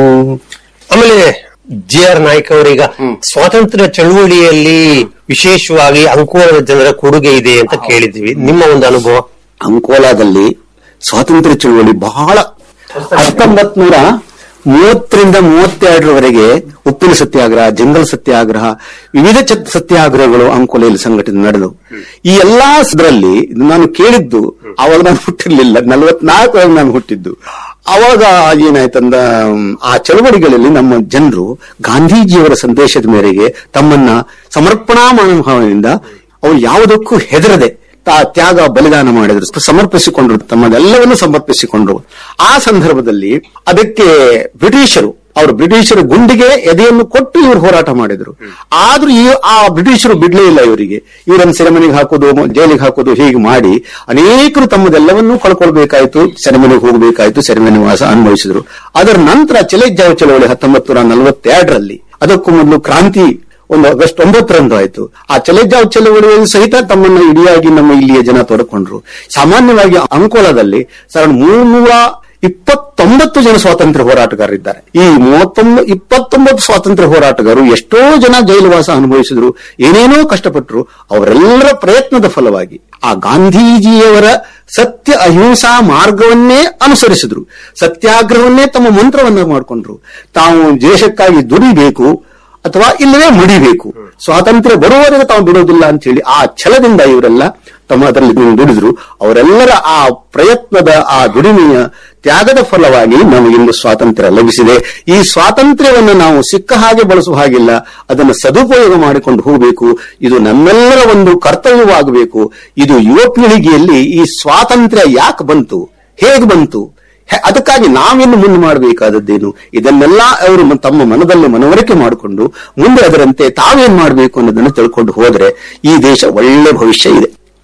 ಆಮೇಲೆ ಜಿ ಆರ್ ನಾಯ್ಕ ಅವರೀಗ ಸ್ವಾತಂತ್ರ್ಯ ಚಳುವಳಿಯಲ್ಲಿ ವಿಶೇಷವಾಗಿ ಅಂಕೋಲದ ಜನರ ಕೊಡುಗೆ ಇದೆ ಅಂತ ಕೇಳಿದ್ವಿ ನಿಮ್ಮ ಒಂದು ಅನುಭವ ಅಂಕೋಲಾದಲ್ಲಿ ಸ್ವಾತಂತ್ರ್ಯ ಚಳುವಳಿ ಬಹಳ ಹತ್ತೊಂಬತ್ ನೂರ ಮೂವತ್ತರಿಂದ ಮೂವತ್ತೆರಡರವರೆಗೆ ಉಪ್ಪಿನ ಸತ್ಯಾಗ್ರಹ ಜಂಗಲ್ ಸತ್ಯಾಗ್ರಹ ವಿವಿಧ ಚ- ಸತ್ಯಾಗ್ರಹಗಳು ಅಂಕೋಲೆಯಲ್ಲಿ ಸಂಘಟನೆ ನಡೆದವು ಈ ಎಲ್ಲಾ ಇದರಲ್ಲಿ ನಾನು ಕೇಳಿದ್ದು ಅವಾಗ ನಾನು ಹುಟ್ಟಿರ್ಲಿಲ್ಲ ನಲವತ್ನಾಲ್ಕರಲ್ಲಿ ನಾನು ಹುಟ್ಟಿದ್ದು ಅವಾಗ ಏನಾಯ್ತಂದ ಮ್, ಆ ಚಳವಳಿಗಳಲ್ಲಿ ನಮ್ಮ ಜನರು ಗಾಂಧೀಜಿಯವರ ಸಂದೇಶದ ಮೇರೆಗೆ ತಮ್ಮನ್ನ ಸಮರ್ಪಣಾ ಮನೋಭಾವನೆಯಿಂದ ಅವರು ಯಾವುದಕ್ಕೂ ಹೆದರದೆ ತಾ ತ್ಯಾಗ ಬಲಿದಾನ ಮಾಡಿದ್ರು ಸಮರ್ಪಿಸಿಕೊಂಡ್ರು ತಮ್ಮದೆಲ್ಲವನ್ನು ಸಮರ್ಪಿಸಿಕೊಂಡ್ರು ಆ ಸಂದರ್ಭದಲ್ಲಿ ಅದಕ್ಕೆ ಬ್ರಿಟಿಷರು ಅವರು ಬ್ರಿಟಿಷರ ಗುಂಡಿಗೆ ಎದೆಯನ್ನು ಕೊಟ್ಟು ಇವರು ಹೋರಾಟ ಮಾಡಿದ್ರು ಆದ್ರೂ ಈ ಆ ಬ್ರಿಟಿಷರು ಬಿಡ್ಲೇ ಇಲ್ಲ ಇವರಿಗೆ ಇವರನ್ನು ಸೆರೆಮನೆಗೆ ಹಾಕೋದು ಜೈಲಿಗೆ ಹಾಕೋದು ಹೀಗೆ ಮಾಡಿ ಅನೇಕರು ತಮ್ಮದೆಲ್ಲವನ್ನೂ ಕಳ್ಕೊಳ್ಬೇಕಾಯ್ತು ಸೆರೆಮನೆಗೆ ಹೋಗಬೇಕಾಯ್ತು ಸೆರೆಮನೆ ವಾಸ ಅನುಭವಿಸಿದ್ರು ಅದರ ನಂತರ ಚಲೇಜಾವ ಚಳವಳಿ ಹತ್ತೊಂಬತ್ತು ನೂರ ನಲವತ್ತೆರಡರಲ್ಲಿ ಅದಕ್ಕೂ ಮೊದಲು ಕ್ರಾಂತಿ ಒಂದು ಆಗಸ್ಟ್ ಒಂಬತ್ತರಂದು ಆಯ್ತು ಆ ಚಲೇಜಾವ್ ಚಳವಳಿಯಲ್ಲಿ ಸಹಿತ ತಮ್ಮನ್ನ ಇಡಿಯಾಗಿ ನಮ್ಮ ಇಲ್ಲಿಯ ಜನ ತೊಡಕೊಂಡ್ರು ಸಾಮಾನ್ಯವಾಗಿ ಅಂಕೋಲಾದಲ್ಲಿ ಸರ್ ಮೂರ್ನೂರ ಇಪ್ಪತ್ತೊಂಬತ್ತು ಜನ ಸ್ವಾತಂತ್ರ್ಯ ಹೋರಾಟಗಾರರಿದ್ದಾರೆ ಈ ಮೂವತ್ತೊಂಬ ಇಪ್ಪತ್ತೊಂಬತ್ತು ಸ್ವಾತಂತ್ರ್ಯ ಹೋರಾಟಗಾರರು ಎಷ್ಟೋ ಜನ ಜೈಲುವಾಸ ಅನುಭವಿಸಿದ್ರು ಏನೇನೋ ಕಷ್ಟಪಟ್ಟರು ಅವರೆಲ್ಲರ ಪ್ರಯತ್ನದ ಫಲವಾಗಿ ಆ ಗಾಂಧೀಜಿಯವರ ಸತ್ಯ ಅಹಿಂಸಾ ಮಾರ್ಗವನ್ನೇ ಅನುಸರಿಸಿದ್ರು ಸತ್ಯಾಗ್ರಹವನ್ನೇ ತಮ್ಮ ಮಂತ್ರವನ್ನ ಮಾಡಿಕೊಂಡ್ರು ತಾವು ದೇಶಕ್ಕಾಗಿ ದುಡಿಬೇಕು ಅಥವಾ ಇಲ್ಲವೇ ಮಡಿಬೇಕು ಸ್ವಾತಂತ್ರ್ಯ ಬರುವವರೆಗೆ ತಾವು ಬಿಡೋದಿಲ್ಲ ಅಂತ ಹೇಳಿ ಆ ಛಲದಿಂದ ಇವರೆಲ್ಲ ತಮ್ಮ ಅದರಲ್ಲಿ ದುಡಿದ್ರು ಅವರೆಲ್ಲರ ಆ ಪ್ರಯತ್ನದ ಆ ದುಡಿಮೆಯ ತ್ಯಾಗದ ಫಲವಾಗಿ ನಮಗಿಂದು ಸ್ವಾತಂತ್ರ್ಯ ಲಭಿಸಿದೆ ಈ ಸ್ವಾತಂತ್ರ್ಯವನ್ನು ನಾವು ಸಿಕ್ಕ ಹಾಗೆ ಬಳಸುವ ಹಾಗಿಲ್ಲ ಅದನ್ನು ಸದುಪಯೋಗ ಮಾಡಿಕೊಂಡು ಹೋಗಬೇಕು ಇದು ನಮ್ಮೆಲ್ಲರ ಒಂದು ಕರ್ತವ್ಯವಾಗಬೇಕು ಇದು ಯುವ ಪೀಳಿಗೆಯಲ್ಲಿ ಈ ಸ್ವಾತಂತ್ರ್ಯ ಯಾಕೆ ಬಂತು ಹೇಗೆ ಬಂತು ಹೆ- ಅದಕ್ಕಾಗಿ ನಾವಿನ್ನು ಮುಂದೆ ಮಾಡಬೇಕಾದದ್ದೇನು ಇದನ್ನೆಲ್ಲ ಅವರು ಮ- ತಮ್ಮ ಮನದಲ್ಲಿ ಮನವರಿಕೆ ಮಾಡಿಕೊಂಡು ಮುಂದೆ ಅದರಂತೆ ತಾವೇನ್ ಮಾಡಬೇಕು ಅನ್ನೋದನ್ನು ತಿಳ್ಕೊಂಡು ಹೋದ್ರೆ ಈ ದೇಶ ಒಳ್ಳೆ ಭವಿಷ್ಯ ಇದೆ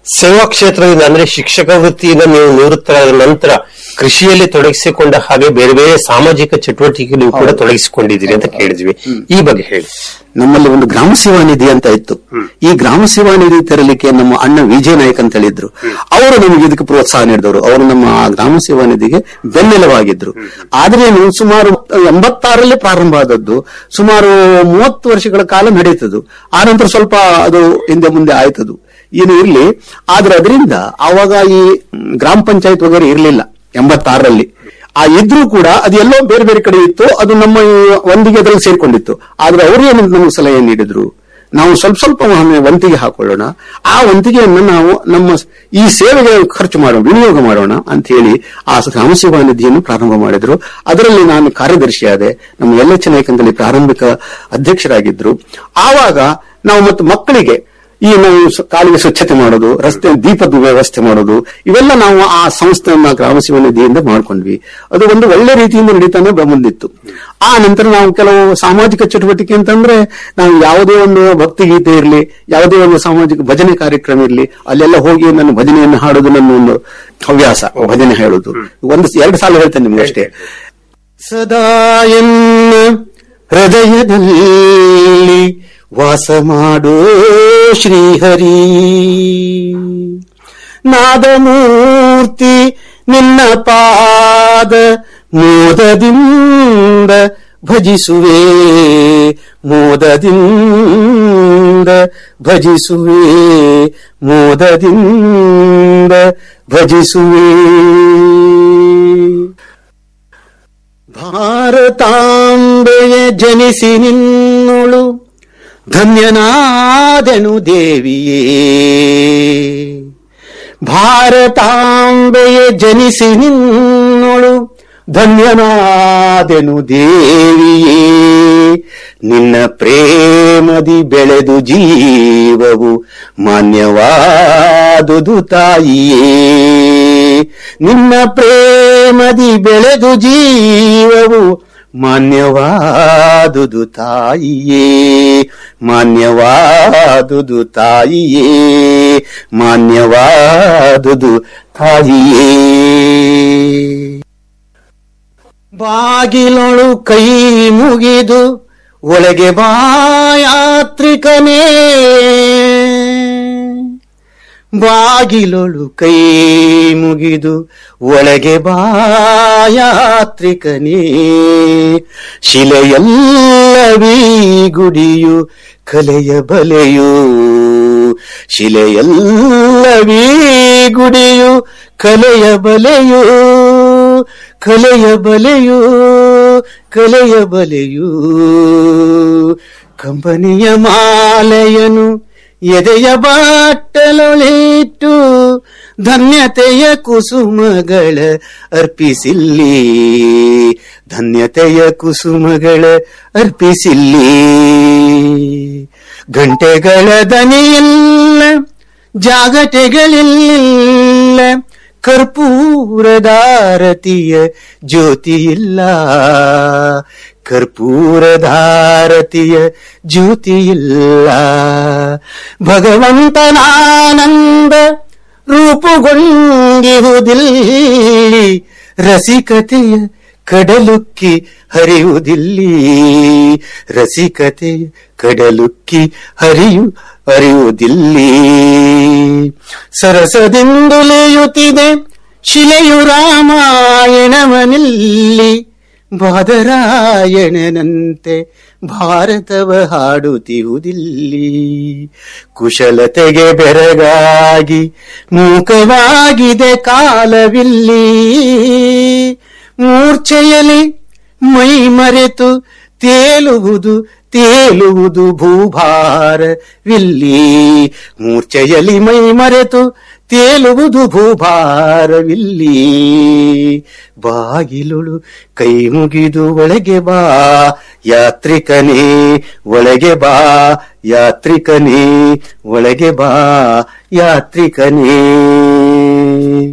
ಸೇವಾ ಕ್ಷೇತ್ರದಿಂದ ಅಂದ್ರೆ ಶಿಕ್ಷಕ ವೃತ್ತಿಯಿಂದ ನೀವು ನಿವೃತ್ತರಾದ ನಂತರ ಕೃಷಿಯಲ್ಲಿ ತೊಡಗಿಸಿಕೊಂಡ ಹಾಗೆ ಬೇರೆ ಬೇರೆ ಸಾಮಾಜಿಕ ಚಟುವಟಿಕೆಗಳು ಕೂಡ ತೊಡಗಿಸಿಕೊಂಡಿದ್ದೀರಿ ಅಂತ ಕೇಳಿದ್ವಿ ಈ ಬಗ್ಗೆ ಹೇಳಿ ನಮ್ಮಲ್ಲಿ ಒಂದು ಗ್ರಾಮ ಸೇವಾ ನಿಧಿ ಅಂತ ಇತ್ತು ಈ ಗ್ರಾಮ ಸೇವಾ ನಿಧಿ ತರಲಿಕ್ಕೆ ನಮ್ಮ ಅಣ್ಣ ವಿಜಯ ನಾಯಕ್ ಅಂತ ಹೇಳಿದ್ರು ಅವರು ನಮಗೆ ಇದಕ್ಕೆ ಪ್ರೋತ್ಸಾಹ ನೀಡಿದವರು ಅವರು ನಮ್ಮ ಆ ಗ್ರಾಮ ಸೇವಾ ನಿಧಿಗೆ ಬೆನ್ನೆಲುವಾಗಿದ್ರು ಆದ್ರೆ ಏನು ಸುಮಾರು ಎಂಬತ್ತಾರರಲ್ಲಿ ಪ್ರಾರಂಭ ಆದದ್ದು ಸುಮಾರು ಮೂವತ್ತು ವರ್ಷಗಳ ಕಾಲ ನಡೀತದು ಆ ನಂತರ ಸ್ವಲ್ಪ ಅದು ಹಿಂದೆ ಮುಂದೆ ಆಯ್ತದು ಏನು ಇರ್ಲಿ ಆದ್ರೆ ಅದರಿಂದ ಆವಾಗ ಈ ಮ್, ಗ್ರಾಮ ಪಂಚಾಯತ್ ವಗೇರೆ ಇರಲಿಲ್ಲ ಎಂಬತ್ತಾರರಲ್ಲಿ ಆ ಇದ್ರೂ ಕೂಡ ಅದು ಎಲ್ಲೋ ಬೇರೆ ಬೇರೆ ಕಡೆ ಇತ್ತು ಅದು ನಮ್ಮ ಈ ಒಂದಿಗೆ ಅದರಲ್ಲಿ ಸೇರ್ಕೊಂಡಿತ್ತು ಆದ್ರೆ ಅವರು ಏನು ನಮಗೆ ಸಲಹೆ ನೀಡಿದ್ರು ನಾವು ಸ್ವಲ್ಪ ಸ್ವಲ್ಪ ಒಮ್ಮೆ ವಂತಿಗೆ ಹಾಕೊಳ್ಳೋಣ ಆ ವಂತಿಗೆಯನ್ನು ನಾವು ನಮ್ಮ ಸ್- ಈ ಸೇವೆಗೆ ಖರ್ಚು ಮಾಡೋಣ ವಿನಿಯೋಗ ಮಾಡೋಣ ಅಂತ ಹೇಳಿ ಆ ಗ್ರಾಮ ಸೇವಾ ನಿಧಿಯನ್ನು ಪ್ರಾರಂಭ ಮಾಡಿದ್ರು ಅದರಲ್ಲಿ ನಾನು ಕಾರ್ಯದರ್ಶಿಯಾದೆ ನಮ್ಮ ಎಲ್ ಎಚ್ ನಾಯಕಂದಲ್ಲಿ ಪ್ರಾರಂಭಿಕ ಅಧ್ಯಕ್ಷರಾಗಿದ್ರು ಆವಾಗ ನಾವು ಮತ್ತು ಮಕ್ಕಳಿಗೆ ಈ ನಾವು ಸ- ಕಾಲಿಗೆ ಸ್ವಚ್ಛತೆ ಮಾಡೋದು ರಸ್ತೆ ದೀಪದ ವ್ಯವಸ್ಥೆ ಮಾಡೋದು ಇವೆಲ್ಲ ನಾವು ಆ ಸಂಸ್ಥೆಯನ್ನ ಗ್ರಾಮ ಸೇವಾ ನಿಧಿಯಿಂದ ಮಾಡ್ಕೊಂಡ್ವಿ ಅದು ಒಂದು ಒಳ್ಳೆ ರೀತಿಯಿಂದ ನಡೀತಾನೆ ಬಂದಿತ್ತು ಆ ನಂತರ ನಾವು ಕೆಲವು ಸಾಮಾಜಿಕ ಚಟುವಟಿಕೆ ಅಂತಂದ್ರೆ ನಾವು ಯಾವುದೇ ಒಂದು ಭಕ್ತಿಗೀತೆ ಇರಲಿ ಯಾವುದೇ ಒಂದು ಸಾಮಾಜಿಕ ಭಜನೆ ಕಾರ್ಯಕ್ರಮ ಇರಲಿ ಅಲ್ಲೆಲ್ಲ ಹೋಗಿ ನಾನು ಭಜನೆಯನ್ನು ಹಾಡೋದು ನನ್ನ ಒಂದು ಹವ್ಯಾಸ ಭಜನೆ ಹೇಳೋದು ಒಂದು ಎರಡು ಸಾಲ ಹೇಳ್ತೇನೆ ನಿಮ್ಗೆ ಅಷ್ಟೇ ಸದಾ ಎನ್ನ ಹೃದಯದಲ್ಲಿ ವಾಸ ಮಾಡೋ ಶ್ರೀಹರಿ ನಾದಮೂರ್ತಿ ನಿನ್ನ ಪಾದ ಮೋದದಿಂದ ಭಜಿಸುವೆ ಮೋದದಿಂದ ಭಜಿಸುವೆ ಮೋದದಿಂದ ಭಜಿಸುವೆ ಭಾರತಾಂಬೆಯ ಜನಿಸಿ ನಿನ್ನೊಳು ಧನ್ಯನಾದೆನು ದೇವಿಯೇ ಭಾರತಾಂಬೆಯ ಜನಿಸಿ ನಿನ್ನೊಳು ಧನ್ಯನಾದೆನು ದೇವಿಯೇ ನಿನ್ನ ಪ್ರೇಮದಿ ಬೆಳೆದು ಜೀವವು ಮಾನ್ಯವಾದುದು ತಾಯಿಯೇ ನಿನ್ನ ಪ್ರೇಮದಿ ಬೆಳೆದು ಜೀವವು ಮಾನ್ಯವಾದುದು ತಾಯಿಯೇ ಮಾನ್ಯವಾದುದು ತಾಯಿಯೇ ಮಾನ್ಯವಾದುದು ತಾಯಿಯೇ ಬಾಗಿಲೊಳು ಕೈ ಮುಗಿದು ಒಳಗೆ ಬಾಯಾತ್ರಿಕನೇ ಬಾಗಿಲೊಳು ಕೈ ಮುಗಿದು ಒಳಗೆ ಬಾಯಾತ್ರಿಕನೇ ಶಿಲೆಯಲ್ಲವೀ ಗುಡಿಯು ಕಲೆಯ ಬಲೆಯು ಶಿಲೆಯಲ್ಲವೀ ಗುಡಿಯು ಕಲೆಯ ಬಲೆಯು ಕಲೆಯ ಬಲೆಯು ಕಲೆಯ ಬಲೆಯು ಕಂಬನಿಯ ಮಾಲೆಯನು ಎದೆಯ ಬಾಟಲೊಳಿಟ್ಟು ಧನ್ಯತೆಯ ಕುಸುಮಗಳ ಅರ್ಪಿಸಿಲ್ಲಿ ಧನ್ಯತೆಯ ಕುಸುಮಗಳ ಅರ್ಪಿಸಿಲ್ಲಿ ಗಂಟೆಗಳ ದನಿಯಿಲ್ಲ ಜಾಗಟೆಗಳಿಲ್ಲ ಕರ್ಪೂರದಾರತಿಯ ಜ್ಯೋತಿಯಿಲ್ಲ ಕರ್ಪೂರಧಾರತಿಯ ಜ್ಯೋತಿಯಿಲ್ಲ ಭಗವಂತನಾನಂದ ರೂಪುಗೊಂಡಿರುವುದಿಲ್ಲಿ ರಸಿಕತೆಯ ಕಡಲುಕ್ಕಿ ಹರಿಯುವುದಿಲ್ಲಿ ರಸಿಕತೆಯ ಕಡಲುಕ್ಕಿ ಹರಿಯು ಹರಿಯುವುದಿಲ್ಲಿ ಸರಸದಿಂದುಲೆಯುತ್ತಿದೆ ಶಿಲೆಯು ರಾಮಾಯಣವನಿಲ್ಲಿ ಬಾದರಾಯಣನಂತೆ ಭಾರತವ ಹಾಡುತ್ತಿರುವುದಿಲ್ಲಿ ಕುಶಲತೆಗೆ ಬೆರಗಾಗಿ ಮೂಕವಾಗಿದೆ ಕಾಲವಿಲ್ಲಿ ಮೂರ್ಛೆಯಲಿ ಮೈ ಮರೆತು ತೇಲುವುದು ತೇಲುವುದು ಭೂಭಾರವಿಲ್ಲಿ ಮೂರ್ಛೆಯಲಿ ಮೈ ಮರೆತು ತೇಲುವುದು ಭೂಭಾರವಿಲ್ಲಿ ಬಾಗಿಲುಳು ಕೈ ಮುಗಿದು ಒಳಗೆ ಬಾ ಯಾತ್ರಿಕನೇ ಒಳಗೆ ಬಾ ಯಾತ್ರಿಕನೇ ಒಳಗೆ ಬಾ ಯಾತ್ರಿಕನೇ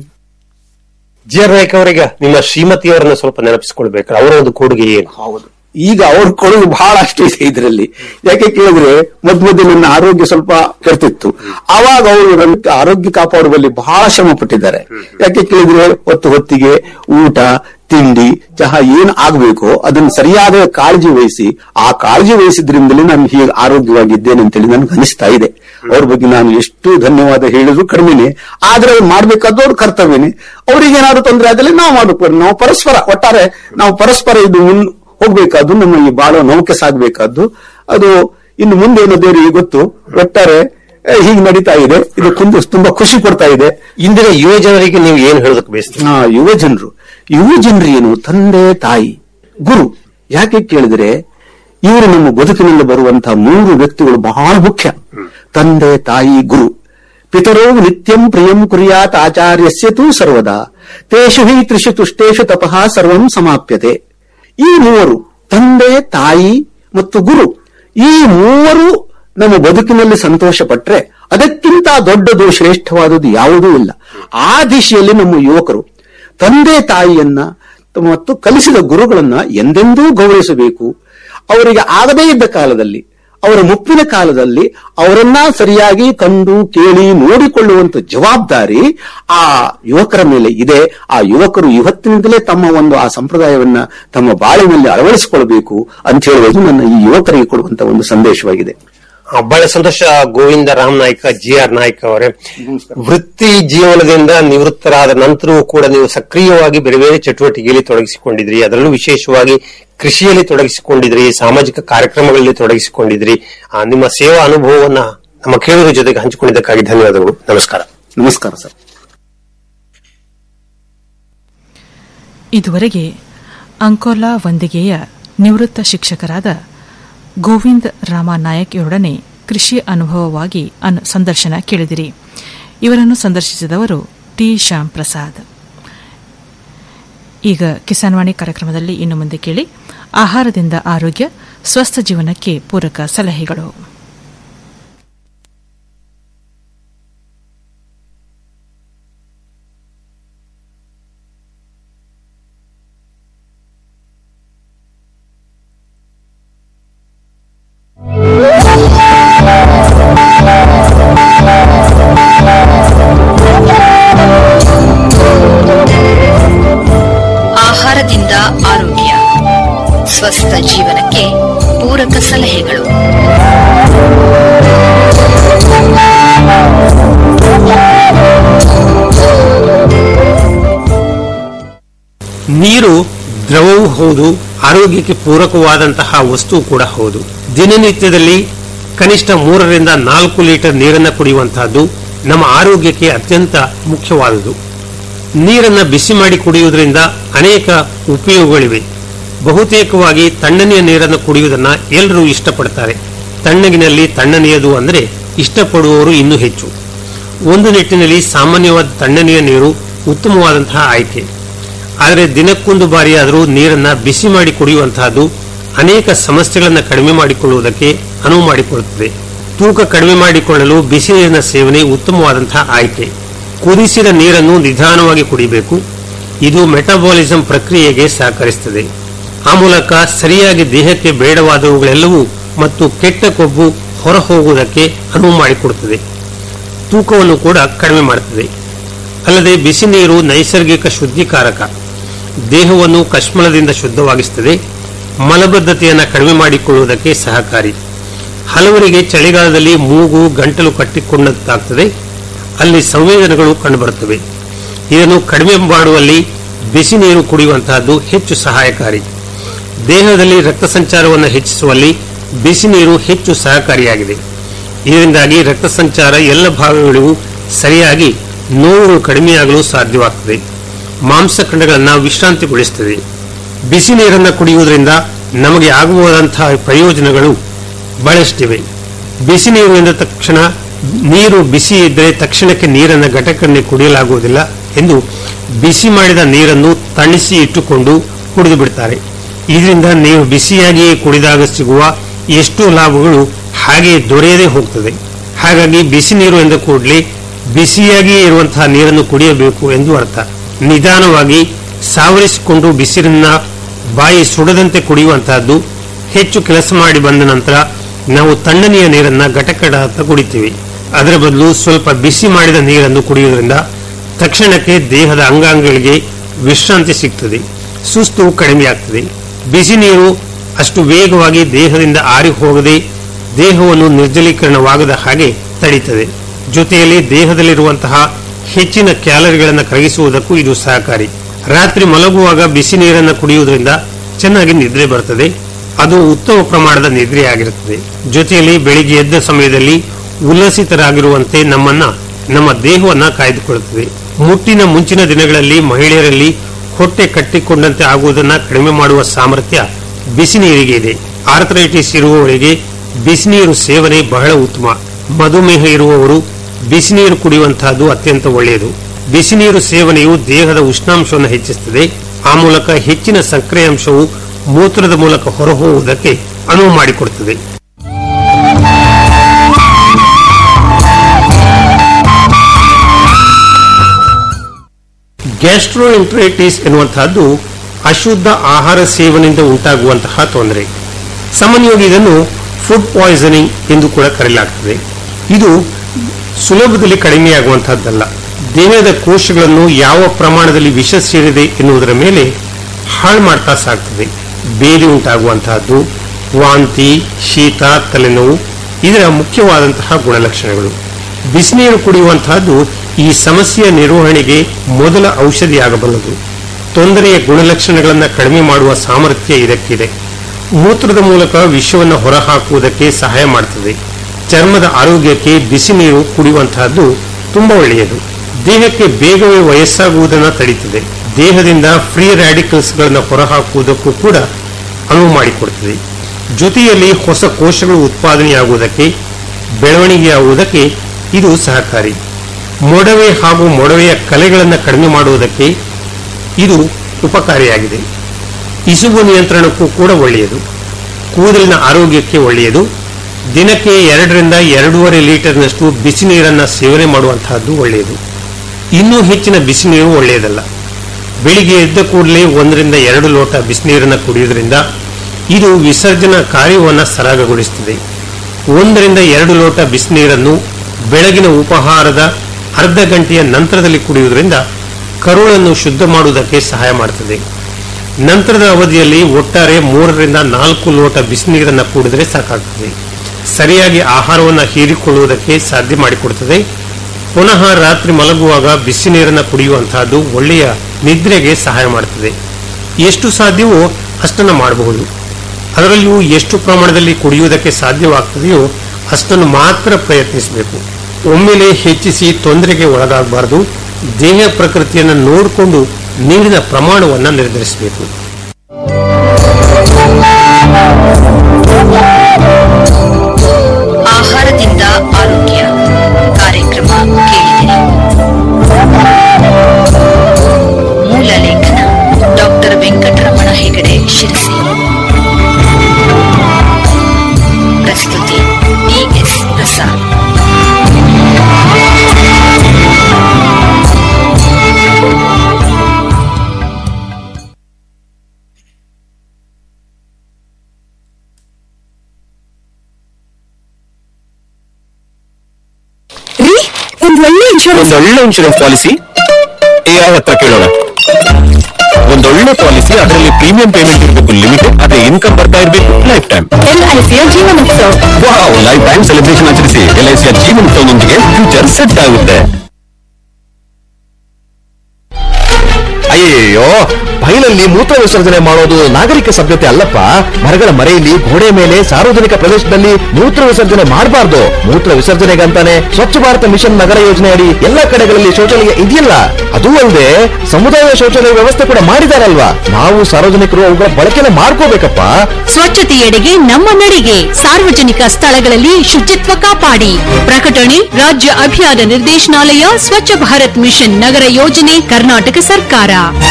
ಜಿ ಆರ್ ನಾಯ್ಕ ಅವರಿಗೆ ನಿಮ್ಮ ಶ್ರೀಮತಿಯವರನ್ನ ಸ್ವಲ್ಪ ನೆನಪಿಸಿಕೊಳ್ಬೇಕು ಅವರ ಒಂದು ಕೊಡುಗೆ ಏನು ಹೌದು ಈಗ ಅವ್ರ ಕೊಡುಗೆ ಬಹಳಷ್ಟು ಇದೆ ಇದರಲ್ಲಿ ಯಾಕೆ ಕೇಳಿದ್ರೆ ಮಧ್ಯ ಮಧ್ಯೆ ನನ್ನ ಆರೋಗ್ಯ ಸ್ವಲ್ಪ ಕೆಡ್ತಿತ್ತು ಆವಾಗ ಅವರು ನನ್ನ ಆರೋಗ್ಯ ಕಾಪಾಡುವಲ್ಲಿ ಬಹಳ ಶ್ರಮ ಪಟ್ಟಿದ್ದಾರೆ ಯಾಕೆ ಕೇಳಿದ್ರೆ ಹೊತ್ತು ಹೊತ್ತಿಗೆ ಊಟ ತಿಂಡಿ ಚಹಾ ಏನ್ ಆಗ್ಬೇಕೋ ಅದನ್ನ ಸರಿಯಾದ ಕಾಳಜಿ ವಹಿಸಿ ಆ ಕಾಳಜಿ ವಹಿಸಿದ್ರಿಂದಲೇ ನಾನು ಹೀಗೆ ಆರೋಗ್ಯವಾಗಿದ್ದೇನೆ ಅಂತೇಳಿ ನನಗೆ ಅನಿಸ್ತಾ ಇದೆ ಅವ್ರ ಬಗ್ಗೆ ನಾನು ಎಷ್ಟು ಧನ್ಯವಾದ ಹೇಳಿದ್ರು ಕಡಿಮೆನೆ ಆದ್ರೆ ಅವ್ರು ಮಾಡ್ಬೇಕಾದವ್ರ ಕರ್ತವ್ಯನೇ ಅವ್ರಿಗೆ ಏನಾದ್ರು ತೊಂದರೆ ಆದಲ್ಲಿ ನಾವು ಮಾಡ್ಬೇಕು ನಾವು ಪರಸ್ಪರ ಒಟ್ಟಾರೆ ನಾವು ಪರಸ್ಪರ ಇದು ಮುನ್ ಹೋಗ್ಬೇಕಾದ್ದು ನಮ್ಮ ಈ ಬಾಳೋ ನೌಕೆ ಸಾಗಬೇಕಾದ್ದು ಅದು ಇನ್ನು ಮುಂದೆ ಏನೋ ದೇವರಿಗೆ ಗೊತ್ತು ಒಟ್ಟಾರೆ ಆ, ಹೀಗೆ ನಡೀತಾ ಇದೆ ಇದು ಕುಂದು ತುಂಬಾ ಖುಷಿ ಕೊಡ್ತಾ ಇದೆ ಇಂದಿನ ಯುವ ಜನರಿಗೆ ನೀವು ಏನ್ ಹೇಳೋದಕ್ಕೆ ಬಯಸ್ತೀರಿ ಆ ಯುವ ಜನರು ಯುವ ಜನರು ಏನು ತಂದೆ ತಾಯಿ ಗುರು ಯಾಕೆ ಕೇಳಿದ್ರೆ ಇವರು ನಮ್ಮ ಬದುಕಿನಲ್ಲಿ ಬರುವಂತಹ ಮೂರು ವ್ಯಕ್ತಿಗಳು ಬಹಳ ಮುಖ್ಯ ತಂದೆ ತಾಯಿ ಗುರು ಪಿತರೋ ನಿತ್ಯಂ ಪ್ರಿಯಂ ಕುರ್ಯಾತ್ ಆಚಾರ್ಯಸ್ಯ ತೂ ಸರ್ವದಾ ತೇಷು ಹಿ ತ್ರಿಷು ತುಷ್ಟೇಷು ತಪಃ ಸರ್ವಂ ಸಮಾಪ್ಯತೆ ಈ ಮೂವರು ತಂದೆ ತಾಯಿ ಮತ್ತು ಗುರು ಈ ಮೂವರು ನಮ್ಮ ಬದುಕಿನಲ್ಲಿ ಸಂತೋಷ ಪಟ್ರೆ ಅದಕ್ಕಿಂತ ದೊಡ್ಡದು ಶ್ರೇಷ್ಠವಾದದ್ದು ಯಾವುದೂ ಇಲ್ಲ ಆ ದಿಶೆಯಲ್ಲಿ ನಮ್ಮ ಯುವಕರು ತಂದೆ ತಾಯಿಯನ್ನ ಮತ್ತು ಕಲಿಸಿದ ಗುರುಗಳನ್ನ ಎಂದೆಂದೂ ಗೌರವಿಸಬೇಕು ಅವರಿಗೆ ಆಗದೇ ಇದ್ದ ಕಾಲದಲ್ಲಿ ಅವರ ಮುಪ್ಪಿನ ಕಾಲದಲ್ಲಿ ಅವರನ್ನ ಸರಿಯಾಗಿ ಕಂಡು ಕೇಳಿ ನೋಡಿಕೊಳ್ಳುವಂತ ಜವಾಬ್ದಾರಿ ಆ ಯುವಕರ ಮೇಲೆ ಇದೆ ಆ ಯುವಕರು ಇವತ್ತಿನಿಂದಲೇ ತಮ್ಮ ಒಂದು ಆ ಸಂಪ್ರದಾಯವನ್ನ ತಮ್ಮ ಬಾಳಿನಲ್ಲಿ ಅಳವಡಿಸಿಕೊಳ್ಬೇಕು ಅಂತ ಹೇಳುವುದು ನನ್ನ ಈ ಯುವಕರಿಗೆ ಕೊಡುವಂತ ಒಂದು ಸಂದೇಶವಾಗಿದೆ ಆ, ಬಹಳ ಸಂತೋಷ ಗೋವಿಂದ ರಾಮ್ ನಾಯ್ಕ ಜಿ ಆರ್ ನಾಯ್ಕ ಅವರೇ ವೃತ್ತಿ ಜೀವನದಿಂದ ನಿವೃತ್ತರಾದ ನಂತರವೂ ಕೂಡ ನೀವು ಸಕ್ರಿಯವಾಗಿ ಬೇರೆ ಬೇರೆ ಚಟುವಟಿಕೆಯಲ್ಲಿ ತೊಡಗಿಸಿಕೊಂಡಿದ್ರಿ ಅದರಲ್ಲೂ ವಿಶೇಷವಾಗಿ ಕೃಷಿಯಲ್ಲಿ ತೊಡಗಿಸಿಕೊಂಡಿದ್ರಿ ಸಾಮಾಜಿಕ ಕಾರ್ಯಕ್ರಮಗಳಲ್ಲಿ ತೊಡಗಿಸಿಕೊಂಡಿದ್ರಿ ಆ, ನಿಮ್ಮ ಸೇವಾ ಅನುಭವವನ್ನ ನಮ್ಮ ಕೇಳುಗರ ಜೊತೆಗೆ ಹಂಚಿಕೊಂಡಿದ್ದಕ್ಕಾಗಿ ಧನ್ಯವಾದಗಳು ನಮಸ್ಕಾರ ನಮಸ್ಕಾರ ಸರ್ ಇದುವರೆಗೆ ಅಂಕೋಲಾ ವಂದಿಗೆಯ ನಿವೃತ್ತ ಶಿಕ್ಷಕರಾದ ಗೋವಿಂದ್ ರಾಮ ನಾಯಕ್ ಇವರೊಡನೆ ಕೃಷಿ ಅನುಭವವಾಗಿ ಅನ್- ಸಂದರ್ಶನ ಕೇಳಿದಿರಿ ಇವರನ್ನು ಸಂದರ್ಶಿಸಿದವರು ಟಿ ಶ್ಯಾಮ್ ಪ್ರಸಾದ್ ಈಗ ಕಿಸಾನ್ವಾಣಿ ಕಾರ್ಯಕ್ರಮದಲ್ಲಿ ಇನ್ನು ಮುಂದೆ ಕೇಳಿ ಆಹಾರದಿಂದ ಆರೋಗ್ಯ ಸ್ವಸ್ಥ ಜೀವನಕ್ಕೆ ಪೂರಕ ಸಲಹೆಗಳು ಆಹಾರದಿಂದ ಆರೋಗ್ಯ ಸ್ವಸ್ಥ ಜೀವನಕ್ಕೆ ಪೂರಕ ಸಲಹೆಗಳು ನೀರು ದ್ರವವೂ ಹೌದು ಆರೋಗ್ಯಕ್ಕೆ ಪೂರಕವಾದಂತಹ ವಸ್ತು ಕೂಡ ಹೌದು ದಿನನಿತ್ಯದಲ್ಲಿ ಕನಿಷ್ಠ ಮೂರರಿಂದ ನಾಲ್ಕು ಲೀಟರ್ ನೀರನ್ನು ಕುಡಿಯುವಂತಹದ್ದು ನಮ್ಮ ಆರೋಗ್ಯಕ್ಕೆ ಅತ್ಯಂತ ಮುಖ್ಯವಾದುದು ನೀರನ್ನು ಬಿಸಿ ಮಾಡಿ ಕುಡಿಯುವುದರಿಂದ ಅನೇಕ ಉಪಯೋಗಗಳಿವೆ ಬಹುತೇಕವಾಗಿ ತಣ್ಣನೆಯ ನೀರನ್ನು ಕುಡಿಯುವುದನ್ನು ಎಲ್ಲರೂ ಇಷ್ಟಪಡ್ತಾರೆ ತಣ್ಣಗಿನಲ್ಲಿ ತಣ್ಣನೆಯದು ಅಂದರೆ ಇಷ್ಟಪಡುವವರು ಇನ್ನೂ ಹೆಚ್ಚು ಒಂದು ನಿಟ್ಟಿನಲ್ಲಿ ಸಾಮಾನ್ಯವಾದ ತಣ್ಣನೆಯ ನೀರು ಉತ್ತಮವಾದಂತಹ ಆಯ್ಕೆ ಆದರೆ ದಿನಕ್ಕೊಂದು ಬಾರಿಯಾದರೂ ನೀರನ್ನ ಬಿಸಿ ಮಾಡಿ ಕುಡಿಯುವಂತಹದ್ದು ಅನೇಕ ಸಮಸ್ಯೆಗಳನ್ನು ಕಡಿಮೆ ಮಾಡಿಕೊಳ್ಳುವುದಕ್ಕೆ ಅನುವು ಮಾಡಿಕೊಡುತ್ತದೆ ತೂಕ ಕಡಿಮೆ ಮಾಡಿಕೊಳ್ಳಲು ಬಿಸಿ ನೀರಿನ ಸೇವನೆ ಉತ್ತಮವಾದಂತಹ ಆಯ್ಕೆ ಕುದಿಸಿದ ನೀರನ್ನು ನಿಧಾನವಾಗಿ ಕುಡಿಬೇಕು ಇದು ಮೆಟಬಾಲಿಸಂ ಪ್ರಕ್ರಿಯೆಗೆ ಸಹಕರಿಸುತ್ತದೆ ಆ ಮೂಲಕ ಸರಿಯಾಗಿ ದೇಹಕ್ಕೆ ಬೇಡವಾದವುಗಳೆಲ್ಲವೂ ಮತ್ತು ಕೆಟ್ಟ ಕೊಬ್ಬು ಹೊರಹೋಗುವುದಕ್ಕೆ ಅನುವು ಮಾಡಿಕೊಡುತ್ತದೆ ತೂಕವನ್ನು ಕೂಡ ಕಡಿಮೆ ಮಾಡುತ್ತದೆ ಅಲ್ಲದೆ ಬಿಸಿ ನೀರು ನೈಸರ್ಗಿಕ ಶುದ್ಧೀಕಾರಕ ದೇಹವನ್ನು ಕಶ್ಮಲದಿಂದ ಶುದ್ಧವಾಗಿಸುತ್ತದೆ ಮಲಬದ್ಧತೆಯನ್ನು ಕಡಿಮೆ ಮಾಡಿಕೊಳ್ಳುವುದಕ್ಕೆ ಸಹಕಾರಿ ಹಲವರಿಗೆ ಚಳಿಗಾಲದಲ್ಲಿ ಮೂಗು ಗಂಟಲು ಕಟ್ಟಿಕೊಂಡಂತಾಗ್ತದೆ ಅಲ್ಲಿ ಸಂವೇದನೆಗಳು ಕಂಡುಬರುತ್ತವೆ ಇದನ್ನು ಕಡಿಮೆ ಮಾಡುವಲ್ಲಿ ಬಿಸಿ ನೀರು ಕುಡಿಯುವಂತಹದ್ದು ಹೆಚ್ಚು ಸಹಾಯಕಾರಿ ದೇಹದಲ್ಲಿ ರಕ್ತ ಸಂಚಾರವನ್ನು ಹೆಚ್ಚಿಸುವಲ್ಲಿ ಬಿಸಿ ನೀರು ಹೆಚ್ಚು ಸಹಕಾರಿಯಾಗಿದೆ ಇದರಿಂದಾಗಿ ರಕ್ತ ಸಂಚಾರ ಎಲ್ಲ ಭಾಗಗಳಿಗೂ ಸರಿಯಾಗಿ ನೋವುಗಳು ಕಡಿಮೆಯಾಗಲು ಸಾಧ್ಯವಾಗುತ್ತದೆ ಮಾಂಸಖಂಡಗಳನ್ನು ವಿಶ್ರಾಂತಿಗೊಳಿಸುತ್ತದೆ ಬಿಸಿ ನೀರನ್ನು ಕುಡಿಯುವುದರಿಂದ ನಮಗೆ ಆಗಬಹುದಂತಹ ಪ್ರಯೋಜನಗಳು ಬಹಳಷ್ಟಿವೆ ಬಿಸಿ ನೀರು ಎಂದ ತಕ್ಷಣ ನೀರು ಬಿಸಿ ಇದ್ದರೆ ತಕ್ಷಣಕ್ಕೆ ನೀರನ್ನು ಘಟಕನ್ನೇ ಕುಡಿಯಲಾಗುವುದಿಲ್ಲ ಎಂದು ಬಿಸಿ ಮಾಡಿದ ನೀರನ್ನು ತಣಿಸಿ ಇಟ್ಟುಕೊಂಡು ಕುಡಿದು ಬಿಡ್ತಾರೆ ಇದರಿಂದ ನೀರು ಬಿಸಿಯಾಗಿಯೇ ಕುಡಿದಾಗ ಸಿಗುವ ಎಷ್ಟೋ ಲಾಭಗಳು ಹಾಗೆ ದೊರೆಯದೇ ಹೋಗ್ತದೆ ಹಾಗಾಗಿ ಬಿಸಿ ನೀರು ಎಂದ ಕೂಡಲೇ ಬಿಸಿಯಾಗಿಯೇ ಇರುವಂತಹ ನೀರನ್ನು ಕುಡಿಯಬೇಕು ಎಂದು ಅರ್ಥ ನಿಧಾನವಾಗಿ ಸಾವರಿಸಿಕೊಂಡು ಬಿಸಿಲನ್ನ ಬಾಯಿ ಸುಡದಂತೆ ಕುಡಿಯುವಂತಹದ್ದು ಹೆಚ್ಚು ಕೆಲಸ ಮಾಡಿ ಬಂದ ನಂತರ ನಾವು ತಣ್ಣನೆಯ ನೀರನ್ನ ಘಟಕಡ ಅಂತ ಕುಡಿತೀವಿ ಅದರ ಬದಲು ಸ್ವಲ್ಪ ಬಿಸಿ ಮಾಡಿದ ನೀರನ್ನು ಕುಡಿಯುವುದರಿಂದ ತಕ್ಷಣಕ್ಕೆ ದೇಹದ ಅಂಗಾಂಗಗಳಿಗೆ ವಿಶ್ರಾಂತಿ ಸಿಗ್ತದೆ ಸುಸ್ತು ಕಡಿಮೆಯಾಗ್ತದೆ ಬಿಸಿ ನೀರು ಅಷ್ಟು ವೇಗವಾಗಿ ದೇಹದಿಂದ ಆರಿ ಹೋಗದೆ ದೇಹವನ್ನು ನಿರ್ಜಲೀಕರಣವಾಗದ ಹಾಗೆ ತಡೀತದೆ ಜೊತೆಯಲ್ಲಿ ದೇಹದಲ್ಲಿರುವಂತಹ ಹೆಚ್ಚಿನ ಕ್ಯಾಲರಿಗಳನ್ನು ಕರಗಿಸುವುದಕ್ಕೂ ಇದು ಸಹಕಾರಿ ರಾತ್ರಿ ಮಲಗುವಾಗ ಬಿಸಿ ನೀರನ್ನು ಕುಡಿಯುವುದರಿಂದ ಚೆನ್ನಾಗಿ ನಿದ್ರೆ ಬರ್ತದೆ ಅದು ಉತ್ತಮ ಪ್ರಮಾಣದ ನಿದ್ರೆಯಾಗಿರುತ್ತದೆ ಜೊತೆಯಲ್ಲಿ ಬೆಳಿಗ್ಗೆ ಎದ್ದ ಸಮಯದಲ್ಲಿ ಉಲ್ಲಸಿತರಾಗಿರುವಂತೆ ನಮ್ಮನ್ನ ನಮ್ಮ ದೇಹವನ್ನ ಕಾಯ್ದುಕೊಳ್ಳುತ್ತದೆ ಮುಟ್ಟಿನ ಮುಂಚಿನ ದಿನಗಳಲ್ಲಿ ಮಹಿಳೆಯರಲ್ಲಿ ಹೊಟ್ಟೆ ಕಟ್ಟಿಕೊಂಡಂತೆ ಆಗುವುದನ್ನ ಕಡಿಮೆ ಮಾಡುವ ಸಾಮರ್ಥ್ಯ ಬಿಸಿ ನೀರಿಗೆ ಇದೆ ಆರ್ಥರೈಟಿಸ್ ಇರುವವರಿಗೆ ಬಿಸಿನೀರು ಸೇವನೆ ಬಹಳ ಉತ್ತಮ ಮಧುಮೇಹ ಇರುವವರು ಬಿಸಿನೀರು ಕುಡಿಯುವಂತಹದ್ದು ಅತ್ಯಂತ ಒಳ್ಳೆಯದು ಬಿಸಿನೀರು ಸೇವನೆಯು ದೇಹದ ಉಷ್ಣಾಂಶವನ್ನು ಹೆಚ್ಚಿಸುತ್ತದೆ ಆ ಮೂಲಕ ಹೆಚ್ಚಿನ ಸಕ್ಕರೆ ಅಂಶವು ಮೂತ್ರದ ಮೂಲಕ ಹೊರಹೋಗುವುದಕ್ಕೆ ಅನುವು ಮಾಡಿಕೊಡುತ್ತದೆ ಗ್ಯಾಸ್ಟ್ರೋಎಂಟ್ರೈಟಿಸ್ ಎನ್ನುವಂತಹದ್ದು ಅಶುದ್ಧ ಆಹಾರ ಸೇವನೆಯಿಂದ ಉಂಟಾಗುವಂತಹ ತೊಂದರೆ ಸಾಮಾನ್ಯವಾಗಿ ಇದನ್ನು ಫುಡ್ ಪಾಯ್ಸನಿಂಗ್ ಎಂದು ಕೂಡ ಕರೆಯಲಾಗುತ್ತದೆ ಇದು ಸುಲಭದಲ್ಲಿ ಕಡಿಮೆಯಾಗುವಂತಹದ್ದಲ್ಲ ದೇಹದ ಕೋಶಗಳನ್ನು ಯಾವ ಪ್ರಮಾಣದಲ್ಲಿ ವಿಷ ಸೇರಿದೆ ಎನ್ನುವುದರ ಮೇಲೆ ಹಾಳು ಮಾಡ್ತಾ ಸಾಗ್ತದೆ ಬೇದಿ ಉಂಟಾಗುವಂತಹದ್ದು ವಾಂತಿ ಶೀತ ತಲೆನೋವು ಇದರ ಮುಖ್ಯವಾದಂತಹ ಗುಣಲಕ್ಷಣಗಳು ಬಿಸಿನೀರು ಕುಡಿಯುವಂತಹದ್ದು ಈ ಸಮಸ್ಯೆಯ ನಿರ್ವಹಣೆಗೆ ಮೊದಲ ಔಷಧಿಯಾಗಬಲ್ಲದು ತೊಂದರೆಯ ಗುಣಲಕ್ಷಣಗಳನ್ನು ಕಡಿಮೆ ಮಾಡುವ ಸಾಮರ್ಥ್ಯ ಇದಕ್ಕಿದೆ ಮೂತ್ರದ ಮೂಲಕ ವಿಷವನ್ನು ಹೊರಹಾಕುವುದಕ್ಕೆ ಸಹಾಯ ಮಾಡುತ್ತದೆ ಚರ್ಮದ ಆರೋಗ್ಯಕ್ಕೆ ಬಿಸಿ ನೀರು ಕುಡಿಯುವಂತಹದ್ದು ತುಂಬಾ ಒಳ್ಳೆಯದು ದೇಹಕ್ಕೆ ಬೇಗವೇ ವಯಸ್ಸಾಗುವುದನ್ನು ತಡೀತದೆ ದೇಹದಿಂದ ಫ್ರೀ ರ್ಯಾಡಿಕಲ್ಸ್ಗಳನ್ನು ಹೊರಹಾಕುವುದಕ್ಕೂ ಕೂಡ ಅನುವು ಮಾಡಿಕೊಡುತ್ತದೆ ಜೊತೆಯಲ್ಲಿ ಹೊಸ ಕೋಶಗಳು ಉತ್ಪಾದನೆಯಾಗುವುದಕ್ಕೆ ಬೆಳವಣಿಗೆಯಾಗುವುದಕ್ಕೆ ಇದು ಸಹಕಾರಿ ಮೊಡವೆ ಹಾಗೂ ಮೊಡವೆಯ ಕಲೆಗಳನ್ನು ಕಡಿಮೆ ಮಾಡುವುದಕ್ಕೆ ಇದು ಉಪಕಾರಿಯಾಗಿದೆ ಇಸುಬು ನಿಯಂತ್ರಣಕ್ಕೂ ಕೂಡ ಒಳ್ಳೆಯದು ಕೂದಲಿನ ಆರೋಗ್ಯಕ್ಕೆ ಒಳ್ಳೆಯದು ದಿನಕ್ಕೆ ಎರಡರಿಂದ ಎರಡೂವರೆ ಲೀಟರ್ನಷ್ಟು ಬಿಸಿ ನೀರನ್ನು ಸೇವನೆ ಮಾಡುವಂತಹದ್ದು ಒಳ್ಳೆಯದು ಇನ್ನೂ ಹೆಚ್ಚಿನ ಬಿಸಿ ನೀರು ಒಳ್ಳೆಯದಲ್ಲ ಬೆಳಿಗ್ಗೆ ಎದ್ದ ಕೂಡಲೇ ಒಂದರಿಂದ ಎರಡು ಲೋಟ ಬಿಸಿನೀರನ್ನು ಕುಡಿಯುವುದರಿಂದ ಇದು ವಿಸರ್ಜನಾ ಕಾರ್ಯವನ್ನು ಸರಾಗಗೊಳಿಸುತ್ತದೆ ಒಂದರಿಂದ ಎರಡು ಲೋಟ ಬಿಸಿನೀರನ್ನು ಬೆಳಗಿನ ಉಪಹಾರದ ಅರ್ಧ ಗಂಟೆಯ ನಂತರದಲ್ಲಿ ಕುಡಿಯುವುದರಿಂದ ಕರುಳನ್ನು ಶುದ್ಧ ಮಾಡುವುದಕ್ಕೆ ಸಹಾಯ ಮಾಡುತ್ತದೆ ನಂತರದ ಅವಧಿಯಲ್ಲಿ ಒಟ್ಟಾರೆ ಮೂರರಿಂದ ನಾಲ್ಕು ಲೋಟ ಬಿಸಿನೀರನ್ನು ಕುಡಿದರೆ ಸಾಕಾಗ್ತದೆ ಸರಿಯಾಗಿ ಆಹಾರವನ್ನು ಹೀರಿಕೊಳ್ಳುವುದಕ್ಕೆ ಸಾಧ್ಯ ಮಾಡಿಕೊಡುತ್ತದೆ ಪುನಃ ರಾತ್ರಿ ಮಲಗುವಾಗ ಬಿಸಿ ನೀರನ್ನು ಕುಡಿಯುವಂತಹದ್ದು ಒಳ್ಳೆಯ ನಿದ್ರೆಗೆ ಸಹಾಯ ಮಾಡುತ್ತದೆ ಎಷ್ಟು ಸಾಧ್ಯವೋ ಅಷ್ಟನ್ನು ಮಾಡಬಹುದು ಅದರಲ್ಲಿಯೂ ಎಷ್ಟು ಪ್ರಮಾಣದಲ್ಲಿ ಕುಡಿಯುವುದಕ್ಕೆ ಸಾಧ್ಯವಾಗ್ತದೆಯೋ ಅಷ್ಟನ್ನು ಮಾತ್ರ ಪ್ರಯತ್ನಿಸಬೇಕು ಒಮ್ಮೆಲೆ ಹೆಚ್ಚಿಸಿ ತೊಂದರೆಗೆ ಒಳಗಾಗಬಾರದು ದೇಹ ಪ್ರಕೃತಿಯನ್ನು ನೋಡಿಕೊಂಡು ನೀರಿನ ಪ್ರಮಾಣವನ್ನು ನಿರ್ಧರಿಸಬೇಕು ಆಹಾರದಿಂದ ಆರೋಗ್ಯ ಕಾರ್ಯಕ್ರಮ ಕೇಳಿದಿರಿ ಮೂಲ ಲೇಖನ ಡಾಕ್ಟರ್ ವೆಂಕಟರಮಣ ಹೆಗಡೆ ಶಿರಸಿ ಪ್ರಸ್ತುತಿ ಡಿಎಸ್ ಪ್ರಸಾದ್ ಒಂದ್ ಒಳ್ಳೆ ಇನ್ಶೂರೆನ್ಸ್ ಒಂದೊಳ್ಳೆ ಇನ್ಶೂರೆನ್ಸ್ ಪಾಲಿಸಿ ಎಐ ಹತ್ರ ಕೇಳೋಣ ಒಂದೊಳ್ಳೆ ಪಾಲಿಸಿ ಅದರಲ್ಲಿ ಪ್ರೀಮಿಯಂ ಪೇಮೆಂಟ್ ಇರಬೇಕು ಲಿಮಿಟೆಡ್ ಅದೇ ಇನ್ಕಮ್ ಬರ್ತಾ ಇರಬೇಕು ಲೈಫ್ ಟೈಮ್ ಎಲ್ಐಸಿಯ ಜೀವನೋತ್ಸವ ವಾವ್ ಲೈಫ್ ಟೈಮ್ ಸೆಲೆಬ್ರೇಷನ್ ಆಚರಿಸಿ ಎಲ್ಐಸಿಯ ಜೀವನೋತ್ಸವದೊಂದಿಗೆ ಫ್ಯೂಚರ್ ಸೆಟ್ ಆಗುತ್ತೆ ಅಯ್ಯಯ್ಯೋ ಬೈಲಲ್ಲಿ ಮೂತ್ರ ವಿಸರ್ಜನೆ ಮಾಡೋದು ನಾಗರಿಕ ಸಭ್ಯತೆ ಅಲ್ಲಪ್ಪ ಮರಗಳ ಮರೆಯಲ್ಲಿ ಗೋಡೆ ಮೇಲೆ ಸಾರ್ವಜನಿಕ ಪ್ರದೇಶದಲ್ಲಿ ಮೂತ್ರ ವಿಸರ್ಜನೆ ಮಾಡಬಾರ್ದು ಮೂತ್ರ ವಿಸರ್ಜನೆಗಂತಾನೆ ಸ್ವಚ್ಛ ಭಾರತ ಮಿಷನ್ ನಗರ ಯೋಜನೆ ಅಡಿ ಎಲ್ಲ ಕಡೆಗಳಲ್ಲಿ ಶೌಚಾಲಯ ಇದೆಯಲ್ಲ ಅದೂ ಅಲ್ಲದೆ ಸಮುದಾಯ ಶೌಚಾಲಯ ವ್ಯವಸ್ಥೆ ಕೂಡ ಮಾಡಿದಾರಲ್ವಾ ನಾವು ಸಾರ್ವಜನಿಕರು ಅವುಗಳ ಬಳಕೆನ ಮಾಡ್ಕೋಬೇಕಪ್ಪ ಸ್ವಚ್ಛತೆಯೆಡೆಗೆ ನಮ್ಮ ನಡಿಗೆ ಸಾರ್ವಜನಿಕ ಸ್ಥಳಗಳಲ್ಲಿ ಶುಚಿತ್ವ ಕಾಪಾಡಿ ಪ್ರಕಟಣೆ ರಾಜ್ಯ ಅಭಿಯಾನ ನಿರ್ದೇಶನಾಲಯ ಸ್ವಚ್ಛ ಭಾರತ್ ಮಿಷನ್ ನಗರ ಯೋಜನೆ ಕರ್ನಾಟಕ ಸರ್ಕಾರ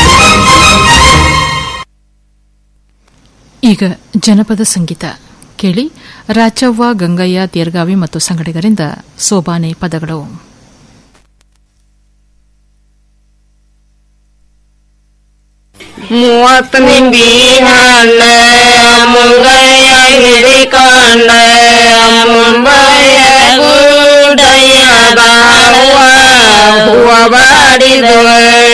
ಈಗ ಜನಪದ ಸಂಗೀತ ಕೇಳಿ ರಾಚವ್ವ ಗಂಗಯ್ಯ ದೇರ್ಗಾವಿ ಮತ್ತು ಸಂಗಡಿಗರಿಂದ ಸೋಬಾನೆ ಪದಗಳು ಮೂವತ್ತು ನಿಂಬಿ ಹಣ್ಣ ಮುಂಗಯ ಹಿಡಿಕೊಂಡ ಮುಂಬಯ ಗುಡ್ಡಯ್ಯದ ಹೂವ ಹೂವ ಬಾಡಿದ